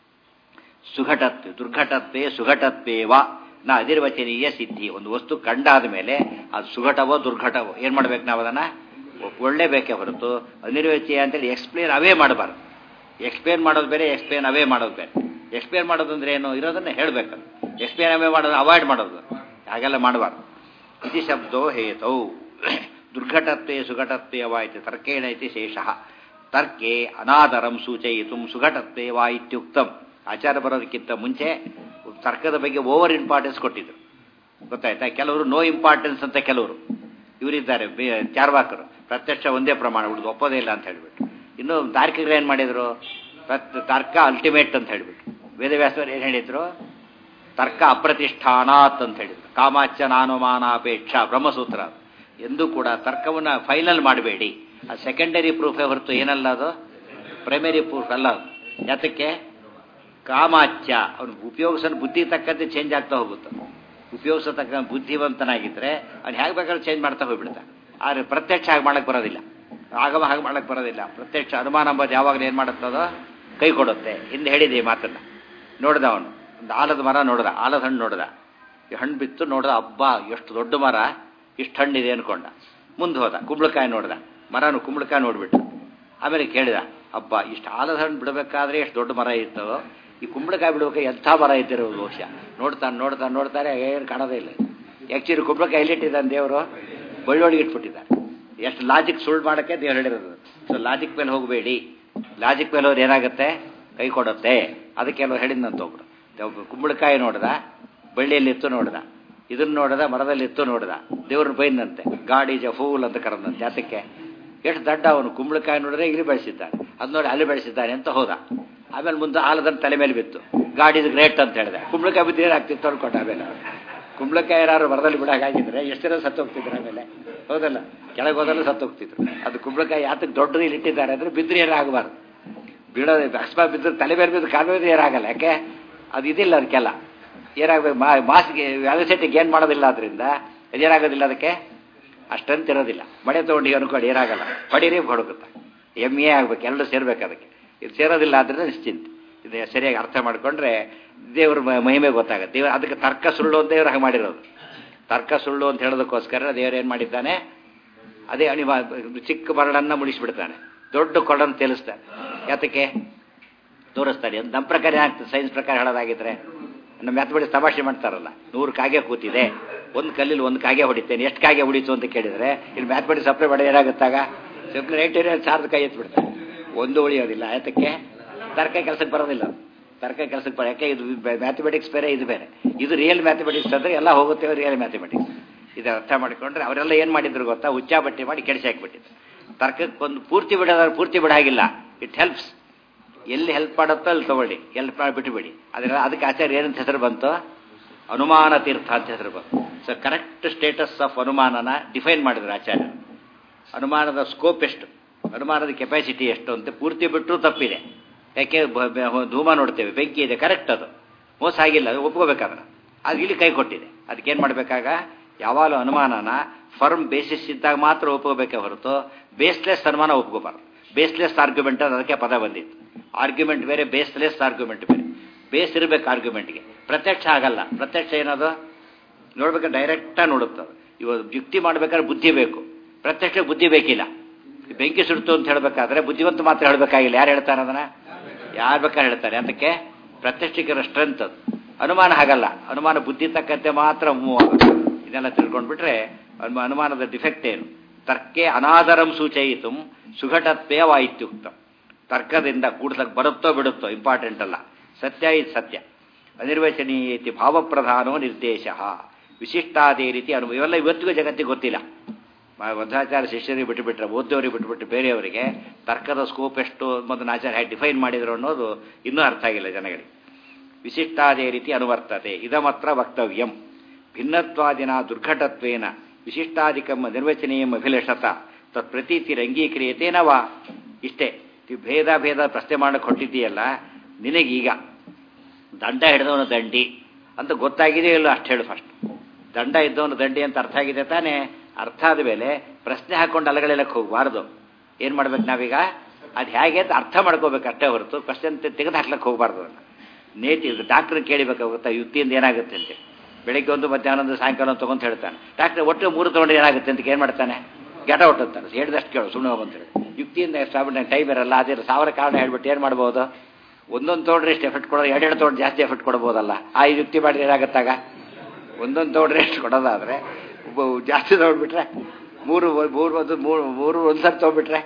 ಸುಘಟತ್ವ ದುರ್ಘಟತ್ವೇ ಸುಘಟತ್ವೇವ ನಾ ಅಧಿರ್ವಚನೀಯ ಸಿದ್ಧಿ ಒಂದು ವಸ್ತು ಕಂಡಾದ ಮೇಲೆ ಅದು ಸುಘಟವೋ ದುರ್ಘಟವೋ ಏನು ಮಾಡ್ಬೇಕು ನಾವು ಅದನ್ನು ಒಳ್ಳೇಬೇಕೇ ಹೊರತು ಅನಿರ್ವಚನೀಯ ಅಂತೇಳಿ ಎಕ್ಸ್ಪ್ಲೇನ್ ಅವೇ ಮಾಡಬಾರ್ದು ಎಕ್ಸ್ಪ್ಲೇನ್ ಮಾಡೋದು ಬೇರೆ ಎಕ್ಸ್ಪ್ಲೇನ್ ಅವೇ ಮಾಡೋದು ಬೇರೆ ಎಕ್ಸ್ಪ್ಲೇನ್ ಮಾಡೋದು ಅಂದ್ರೆ ಏನು ಇರೋದನ್ನ ಹೇಳಬೇಕು ಎಕ್ಸ್ಪ್ಲೇನ್ ಅವೇ ಮಾಡೋದು ಅವಾಯ್ಡ್ ಮಾಡೋದು ಹಾಗೆಲ್ಲ ಮಾಡಬಾರ್ದು ಇತಿ ಶಬ್ದೋ ಹೇತೌ ದುರ್ಘಟತ್ವೇ ಸುಘಟತ್ವೇ ವಾ ಇತಿ ತರ್ಕೇಣ ಇತಿ ಶೇಷಃ ತರ್ಕೆ ಅನಾದರಂ ಸೂಚಯಿತು ಸುಘಟತ್ವೇ ವಾ ಇತ್ಯುಕ್ತಂ ಆಚಾರ ಬರೋದಕ್ಕಿಂತ ಮುಂಚೆ ತರ್ಕದ ಬಗ್ಗೆ ಓವರ್ ಇಂಪಾರ್ಟೆನ್ಸ್ ಕೊಟ್ಟಿದ್ರು ಗೊತ್ತಾಯ್ತಾ ಕೆಲವರು ನೋ ಇಂಪಾರ್ಟೆನ್ಸ್ ಅಂತ ಕೆಲವರು ಇವರಿದ್ದಾರೆ ಚಾರ್ವಾಕರು ಪ್ರತ್ಯಕ್ಷ ಒಂದೇ ಪ್ರಮಾಣ ಉಳಿದು ಒಪ್ಪೋದೇ ಇಲ್ಲ ಅಂತ ಹೇಳ್ಬಿಟ್ಟು ಇನ್ನು ತಾರ್ಕಿಕರು ಏನು ಮಾಡಿದರು ತರ್ಕ ಅಲ್ಟಿಮೇಟ್ ಅಂತ ಹೇಳ್ಬಿಟ್ಟು ವೇದವ್ಯಾಸರು ಏನು ಹೇಳಿದ್ರು ತರ್ಕ ಅಪ್ರತಿಷ್ಠಾನಾತ್ ಅಂತ ಹೇಳಿದ್ರು ಕಾಮಾಚ್ಯ ನಾನುಮಾನಾಪೇಕ್ಷ ಬ್ರಹ್ಮಸೂತ್ರ ಎಂದೂ ಕೂಡ ತರ್ಕವನ್ನು ಫೈನಲ್ ಮಾಡಬೇಡಿ ಆ ಸೆಕೆಂಡರಿ ಪ್ರೂಫೇ ಹೊರತು ಏನಲ್ಲ ಅದು ಪ್ರೈಮರಿ ಪ್ರೂಫ್ ಅಲ್ಲ ಅದು ಯಾತಕ್ಕೆ ಕಾಮಾಚ್ಯ ಅವನು ಉಪಯೋಗಿಸೋ ಬುದ್ಧಿ ತಕ್ಕಂತೆ ಚೇಂಜ್ ಆಗ್ತಾ ಹೋಗುತ್ತೆ ಉಪಯೋಗಿಸತಕ್ಕ ಬುದ್ಧಿವಂತನಾಗಿದ್ದರೆ ಅವ್ನು ಹೇಗೆ ಬೇಕಾದ್ರೂ ಚೇಂಜ್ ಮಾಡ್ತಾ ಹೋಗ್ಬಿಡ್ತಾನೆ ಆದರೆ ಪ್ರತ್ಯಕ್ಷ ಹಾಗೆ ಮಾಡಕ್ಕೆ ಬರೋದಿಲ್ಲ ಆಗಮ ಹಾಗೆ ಮಾಡಕ್ಕೆ ಬರೋದಿಲ್ಲ ಪ್ರತ್ಯಕ್ಷ ಅನುಮಾನ ಅಂಬೋದು ಯಾವಾಗಲೂ ಏನು ಮಾಡುತ್ತದೋ ಕೈ ಕೊಡುತ್ತೆ ಹಿಂದೆ ಹೇಳಿದೆ ಈ ಮಾತನ್ನು ನೋಡ್ದ ಅವನು ಒಂದು ಆಲದ ಮರ ನೋಡ್ದ ಆಲದ ಹಣ್ಣು ನೋಡ್ದ ಈ ಹಣ್ಣು ಬಿತ್ತು ನೋಡ್ದ ಹಬ್ಬ ಎಷ್ಟು ದೊಡ್ಡ ಮರ ಇಷ್ಟು ಹಣ್ಣಿದೆ ಅನ್ಕೊಂಡ ಮುಂದೆ ಹೋದ ಕುಂಬಳಕಾಯಿ ನೋಡ್ದ ಮರನು ಕುಂಬಳಕಾಯಿ ನೋಡ್ಬಿಟ್ಟು ಆಮೇಲೆ ಕೇಳಿದ ಹಬ್ಬ ಇಷ್ಟು ಆಲದ ಹಣ್ಣು ಬಿಡಬೇಕಾದ್ರೆ ಎಷ್ಟು ದೊಡ್ಡ ಮರ ಇರ್ತದೋ ಈ ಕುಂಬಳಕಾಯಿ ಬಿಡ್ಬೇಕು ಎಂಥ ಮರ ಇದ್ದಿರೋದು ಬಹುಶಃ ನೋಡ್ತಾನೆ ನೋಡ್ತಾನೆ ನೋಡ್ತಾರೆ ಏನು ಕಾಣೋದೇ ಇಲ್ಲ ಆ್ಯಕ್ಚುಲಿ ಕುಂಬಳಕಾಯಿ ಎಲ್ಲಿಟ್ಟಿದ್ದಾನೆ ದೇವರು ಬಳ್ಳೊಳಗೆ ಇಟ್ಬಿಟ್ಟಿದ್ದಾರೆ ಎಷ್ಟು ಲಾಜಿಕ್ ಸುಳ್ಳು ಮಾಡೋಕ್ಕೆ ದೇವ್ರು ಹೇಳಿರೋದು ಸೊ ಲಾಜಿಕ್ ಮೇಲೆ ಹೋಗಬೇಡಿ ಲಾಜಿಕ್ ಮೇಲೆ ಹೋದ್ರೆ ಏನಾಗುತ್ತೆ ಕೈ ಕೊಡುತ್ತೆ ಅದಕ್ಕೆ ಕೆಲವರು ಹೇಳಿದ್ನಂತ ಒಬ್ರು ಒಬ್ಬ ಕುಂಬಳಕಾಯಿ ನೋಡ್ದ ಬಳ್ಳಿಯಲ್ಲಿ ಇತ್ತು ನೋಡ್ದ ಇದನ್ನ ನೋಡ್ದ ಮರದಲ್ಲಿ ಇತ್ತು ನೋಡ್ದ ದೇವ್ರನ್ನ ಬೈದಂತೆ ಗಾಡಿ ಜ ಫೂಲ್ ಅಂತ ಕರೆದಂತೆ ಯಾತಕ್ಕೆ ಎಷ್ಟು ದಡ್ಡ ಅವನು ಕುಂಬಳಕಾಯಿ ನೋಡಿದ್ರೆ ಇಲ್ಲಿ ಬೆಳೆಸಿದ್ದಾನೆ ಅದು ನೋಡಿ ಅಲ್ಲಿ ಬೆಳೆಸಿದ್ದಾನೆ ಅಂತ ಹೋದ ಆಮೇಲೆ ಮುಂದೆ ಆಲದನ್ನು ತಲೆ ಮೇಲೆ ಬಿತ್ತು ಗಾಡಿ ಗ್ರೇಟ್ ಅಂತ ಹೇಳಿದೆ ಕುಂಬಳಕಾಯಿ ಬಿದ್ದು ಏನಾಗ್ತಿತ್ತು ಅನ್ಕೊಂಡ ಆಮೇಲೆ ಕುಂಬಳಕಾಯಿ ಯಾರು ಮರದಲ್ಲಿ ಬಿಡಾಗಿದ್ರೆ ಎಷ್ಟು ಜನ ಸತ್ತು ಹೋಗ್ತಿದ್ರು ಆಮೇಲೆ ಹೌದಲ್ಲ ಕೆಳಗೆ ಹೋದಲ್ಲೂ ಸತ್ತು ಹೋಗ್ತಿದ್ರು ಅದು ಕುಂಬಳಕಾಯಿ ಯಾತಕ್ಕೆ ದೊಡ್ಡದು ಇಲ್ಲಿ ಇಟ್ಟಿದ್ದಾರೆ ಅಂದರೆ ಬಿದ್ದರೆ ಏನಾಗಬಾರ್ದು ಬೀಳೋದು ಅಕಸ್ಮಾತ್ ಬಿದ್ದರೆ ತಲೆ ಮೇಲೆ ಬಿದ್ದು ಕಾಲು ಮೇಲೆ ಏನಾಗಲ್ಲ ಯಾಕೆ ಅದು ಇದಿಲ್ಲ ಅದಕ್ಕೆಲ್ಲ ಏನಾಗಬೇಕು ಮಾ ಮಾಸ್ಗೆ ವ್ಯಾಲಿಸಿಟಿಗೆ ಏನು ಮಾಡೋದಿಲ್ಲ ಅದರಿಂದ ಅದೇನಾಗೋದಿಲ್ಲ ಅದಕ್ಕೆ ಅಷ್ಟಂತ ಇರೋದಿಲ್ಲ ಮಳೆ ತೊಗೊಂಡು ಅನ್ಕೊಂಡು ಏನಾಗಲ್ಲ ಪಡೀರಿ ಹೊಡಗುತ್ತೆ ಎಮ್ ಎ ಆಗ್ಬೇಕು ಎರಡು ಸೇರ್ಬೇಕು ಅದಕ್ಕೆ ಇದು ಸೇರೋದಿಲ್ಲ ಆದ್ದರಿಂದ ನಿಶ್ಚಿಂತೆ ಇದು ಸರಿಯಾಗಿ ಅರ್ಥ ಮಾಡಿಕೊಂಡ್ರೆ ದೇವ್ರ ಮ- ಮಹಿಮೆ ಗೊತ್ತಾಗುತ್ತೆ ದೇವ್ರ ಅದಕ್ಕೆ ತರ್ಕ ಸುಳ್ಳು ಅಂತ ದೇವ್ರು ಹಾಗೆ ಮಾಡಿರೋದು ತರ್ಕ ಸುಳ್ಳು ಅಂತ ಹೇಳೋದಕ್ಕೋಸ್ಕರ ದೇವ್ರು ಏನು ಮಾಡಿದ್ದಾನೆ ಅದೇ ಅಣಿಮ ಚಿಕ್ಕ ಮರಳನ್ನು ಮುಳಿಸ್ಬಿಡ್ತಾನೆ ದೊಡ್ಡ ಕೊಡನ್ನು ತೇಲಿಸ್ತಾನೆ ಯಾತಕ್ಕೆ ತೋರಿಸ್ತಾನೆ ಅದು ನಮ್ಮ ಪ್ರಕಾರ ಏನಾಗ್ತದೆ ಸೈನ್ಸ್ ಪ್ರಕಾರ ಹೇಳೋದಾಗಿದ್ರೆ ನಮ್ಮ ಮ್ಯಾಥಮೆಟಿಕ್ಸ್ ತಮಾಷೆ ಮಾಡ್ತಾರಲ್ಲ ನೂರು ಕಾಗೆ ಕೂತಿದೆ ಒಂದು ಕಲ್ಲಿಲ್ಲಿ ಒಂದು ಕಾಗೆ ಹೊಡಿತೇನೆ ಎಷ್ಟು ಕಾಗೆ ಹೊಡಿತು ಅಂತ ಕೇಳಿದರೆ ಇಲ್ಲಿ ಮ್ಯಾಥಮೆಟಿಕ್ಸ್ ಸಪ್ಲೈ ಮಾಡಿ ಏನಾಗುತ್ತಾಗ ಸಪ್ಲೈ ರೈಟ್ ಚಾರ್ಜ್ ಕೈ ಎತ್ಬಿಡ್ತಾರೆ ಒಂದು ಉಳಿಯೋದಿಲ್ಲ ಯಾತಕ್ಕೆ ತರ್ಕ ಕೆಲಸಕ್ಕೆ ಬರೋದಿಲ್ಲ ತರ್ಕ ಕೆಲಸಕ್ಕೆ ಬರ ಯಾಕೆ ಇದು ಮ್ಯಾಥಮೆಟಿಕ್ಸ್ ಬೇರೆ ಇದು ಬೇರೆ ಇದು ರಿಯಲ್ ಮ್ಯಾಥಮೆಟಿಕ್ಸ್ ಅಂದರೆ ಎಲ್ಲ ಹೋಗುತ್ತೆ ರಿಯಲ್ ಮ್ಯಾಥಮೆಟಿಕ್ಸ್ ಇದು ಅರ್ಥ ಮಾಡಿಕೊಂಡ್ರೆ ಅವರೆಲ್ಲ ಏನು ಮಾಡಿದ್ರು ಗೊತ್ತಾ ಹುಚ್ಚಾ ಬಟ್ಟೆ ಮಾಡಿ ಕೆಡಿಸಿ ಹಾಕ್ಬಿಟ್ಟಿದ್ರು ತರ್ಕಕ್ಕೆ ಒಂದು ಪೂರ್ತಿ ಬಿಡೋದಾದ್ರೆ ಪೂರ್ತಿ ಬಿಡಾಗಿಲ್ಲ ಇಟ್ ಹೆಲ್ಪ್ಸ್ ಎಲ್ಲಿ ಹೆಲ್ಪ್ ಮಾಡುತ್ತೋ ಅಲ್ಲಿ ತಗೊಳ್ಳಿ ಎಲ್ಲಿ ಮಾಡಿ ಬಿಟ್ಟುಬಿಡಿ ಅದೆಲ್ಲ ಅದಕ್ಕೆ ಆಚಾರ್ಯ ಏನಂತ ಹೆಸರು ಬಂತು ಅನುಮಾನ ತೀರ್ಥ ಅಂತ ಹೆಸರು ಬಂತು ಸೊ ಕರೆಕ್ಟ್ ಸ್ಟೇಟಸ್ ಆಫ್ ಅನುಮಾನನ ಡಿಫೈನ್ ಮಾಡಿದ್ರು ಆಚಾರ್ಯ ಅನುಮಾನದ ಸ್ಕೋಪ್ ಎಷ್ಟು ಅನುಮಾನದ ಕೆಪಾಸಿಟಿ ಎಷ್ಟು ಅಂತ ಪೂರ್ತಿ ಬಿಟ್ಟರು ತಪ್ಪಿದೆ ಯಾಕೆ ಬ- ಬ- ಧೂಮ ನೋಡ್ತೇವೆ ಬೆಂಕಿ ಇದೆ ಕರೆಕ್ಟ್ ಅದು ಮೋಸ ಆಗಿಲ್ಲ ಅದು ಒಪ್ಕೋಬೇಕಾದ್ರೆ ಅದು ಇಲ್ಲಿ ಕೈ ಕೊಟ್ಟಿದೆ ಅದಕ್ಕೇನು ಮಾಡಬೇಕಾಗ ಯಾವಾಗಲೂ ಅನುಮಾನನ ಫರ್ಮ್ ಬೇಸಿಸ್ ಇದ್ದಾಗ ಮಾತ್ರ ಒಪ್ಕೋಬೇಕೇ ಹೊರತು ಬೇಸ್ಲೆಸ್ ಅನುಮಾನ ಒಪ್ಕೋಬಾರ್ದು ಬೇಸ್ಲೆಸ್ ಆರ್ಗ್ಯುಮೆಂಟ್ ಅಂತ ಅದಕ್ಕೆ ಪದ ಬಂದಿತ್ತು ಆರ್ಗ್ಯುಮೆಂಟ್ ಬೇರೆ ಬೇಸ್ಲೆಸ್ ಆರ್ಗ್ಯುಮೆಂಟ್ ಬೇರೆ ಬೇಸ್ ಇರಬೇಕು ಆರ್ಗ್ಯುಮೆಂಟ್ಗೆ ಪ್ರತ್ಯಕ್ಷ ಆಗಲ್ಲ ಪ್ರತ್ಯಕ್ಷ ಏನದು ನೋಡ್ಬೇಕಾದ್ರೆ ಡೈರೆಕ್ಟಾಗಿ ನೋಡುತ್ತದೆ ಇವಾಗ ಯುಕ್ತಿ ಮಾಡ್ಬೇಕಾದ್ರೆ ಬುದ್ಧಿ ಬೇಕು ಪ್ರತ್ಯಕ್ಷ ಬುದ್ಧಿ ಬೇಕಿಲ್ಲ ಈ ಬೆಂಕಿ ಸುಡ್ತು ಅಂತ ಹೇಳಬೇಕಾದ್ರೆ ಬುದ್ಧಿವಂತ ಮಾತ್ರ ಹೇಳಬೇಕಾಗಿಲ್ಲ ಯಾರು ಹೇಳ್ತಾರೆ ಅದನ್ನ ಯಾರು ಬೇಕಾದ್ರೆ ಹೇಳ್ತಾರೆ ಅದಕ್ಕೆ ಪ್ರತ್ಯಕ್ಷಿಕರ ಸ್ಟ್ರೆಂತ್ ಅದು ಅನುಮಾನ ಹಾಗಲ್ಲ ಅನುಮಾನ ಬುದ್ಧಿ ತಕ್ಕಂತೆ ಮಾತ್ರ ಮೂವ್ ಆಗುತ್ತೆ ಇದೆಲ್ಲ ತಿಳ್ಕೊಂಡ್ಬಿಟ್ರೆ ಅನು- ಅನುಮಾನದ ಡಿಫೆಕ್ಟ್ ಏನು ತರ್ಕೆ ಅನಾದರಂ ಸೂಚಯಿತು ಸುಘಟತ್ವೇ ವಾಯಿತ್ಯುಕ್ತಂ ತರ್ಕದಿಂದ ಕೂಡ್ಸಕ್ಕೆ ಬರುತ್ತೋ ಬಿಡುತ್ತೋ ಇಂಪಾರ್ಟೆಂಟ್ ಅಲ್ಲ ಸತ್ಯ ಇದು ಸತ್ಯ ಅನಿರ್ವಚನೀಯ ಇತಿ ಭಾವಪ್ರಧಾನೋ ನಿರ್ದೇಶ ವಿಶಿಷ್ಟಾದೇ ರೀತಿ ಅನುಭವ ಇವೆಲ್ಲ ಇವತ್ತಿಗೂ ಜಗತ್ತಿಗೆ ಗೊತ್ತಿಲ್ಲ ಮ- ಮಧ್ವಾಚಾರ್ಯ ಶಿಷ್ಯರಿಗೆ ಬಿಟ್ಟುಬಿಟ್ರೆ ಓದ್ದವರಿಗೆ ಬಿಟ್ಟುಬಿಟ್ಟು ಬೇರೆಯವರಿಗೆ ತರ್ಕದ ಸ್ಕೋಪ್ ಎಷ್ಟು ಮೊದಲು ಆಚಾರ್ಯ ಹೇಗೆ ಡಿಫೈನ್ ಮಾಡಿದ್ರು ಅನ್ನೋದು ಇನ್ನೂ ಅರ್ಥ ಆಗಿಲ್ಲ ಜನಗಳಿಗೆ ವಿಶಿಷ್ಟಾದೇ ರೀತಿ ಅನುವರ್ತತೆ ಇದಮತ್ರ ವಕ್ತವ್ಯಂ ಭಿನ್ನತ್ವಾದಿನ ದುರ್ಘಟತ್ವೇನ ವಿಶಿಷ್ಟಾಧಿಕಂ ನಿರ್ವಚನೀಯಂ ಅಭಿಲಷತ ತತ್ ಪ್ರತೀತಿರಂಗೀಕ್ರಿಯತೇನವಾ ಇಷ್ಟೇ ಈ ಭೇದ ಭೇದ ಪ್ರಶ್ನೆ ಮಾಡಕ್ಕೆ ಹೊಟ್ಟಿದ್ದೀಯಲ್ಲ ನಿನಗೀಗ ದಂಡ ಹಿಡಿದವನು ದಂಡಿ ಅಂತ ಗೊತ್ತಾಗಿದೆಯೋ ಇಲ್ಲೋ ಅಷ್ಟು ಹೇಳು ಫಸ್ಟ್ ದಂಡ ಇದ್ದವನು ದಂಡಿ ಅಂತ ಅರ್ಥ ಆಗಿದೆ ತಾನೇ ಅರ್ಥ ಆದ ಮೇಲೆ ಪ್ರಶ್ನೆ ಹಾಕೊಂಡು ಅಲಗಳೆಲ್ಲಕ್ಕೆ ಹೋಗಬಾರ್ದು ಏನು ಮಾಡ್ಬೇಕು ನಾವೀಗ ಅದು ಹೇಗೆ ಅಂತ ಅರ್ಥ ಮಾಡ್ಕೋಬೇಕು ಅಷ್ಟೇ ಹೊರತು ಕ್ವಶನ್ ತೆಗೆದು ಹಾಕ್ಲಕ್ಕೆ ಹೋಗಬಾರ್ದು ಅದನ್ನು ನೇತಿ ಡಾಕ್ಟ್ರ್ ಕೇಳಿಬೇಕಾಗುತ್ತಾ ಯುಕ್ತಿಯಿಂದ ಏನಾಗುತ್ತೆ ಅಂತ ಬೆಳಿಗ್ಗೆ ಒಂದು ಮಧ್ಯಾಹ್ನ ಒಂದು ಸಾಯಂಕಾಲ ಒಂದು ತೊಗೊಂಡು ಹೇಳ್ತಾನೆ ಡಾಕ್ಟ್ರ್ ಒಟ್ಟು ಮೂರು ತೊಗೊಂಡ್ರೆ ಏನಾಗುತ್ತೆ ಅಂತ ಏನು ಮಾಡ್ತಾನೆ ಗೆಟ ಹೊಟ್ಟುತ್ತಾನೆ ಹೇಳಿದಷ್ಟು ಕೇಳು ಸುಮ್ಮನೆ ಹೋಗಂತೇಳಿ ಯುಕ್ತಿಯಿಂದ ಎಷ್ಟು ಟೈಮ್ ಇರಲ್ಲ ಅದೇ ಸಾವಿರ ಕಾರಣ ಹೇಳ್ಬಿಟ್ಟು ಏನು ಮಾಡ್ಬೋದು ಒಂದೊಂದು ತೊಗೊಂಡ್ರೆ ಎಷ್ಟು ಎಫೆಕ್ಟ್ ಕೊಡೋದು ಎರಡೆರಡು ತೊಗೊಂಡು ಜಾಸ್ತಿ ಎಫೆಕ್ಟ್ ಕೊಡ್ಬೋದಲ್ಲ ಆ ಈ ಯುಕ್ತಿ ಮಾಡಿದ್ರೆ ಏನಾಗುತ್ತಾಗ ಒಂದೊಂದು ತೊಗೊಂಡ್ರೆ ಎಷ್ಟು ಕೊಡೋದಾದರೆ ಒಬ್ಬ ಜಾಸ್ತಿ ತೊಗೊಂಡ್ಬಿಟ್ರೆ ಮೂರು ಮೂರು ಒಂದು ಮೂರು ಮೂರು ಒಂದು ಸರಿ ತೊಗೊಂಡ್ಬಿಟ್ರೆ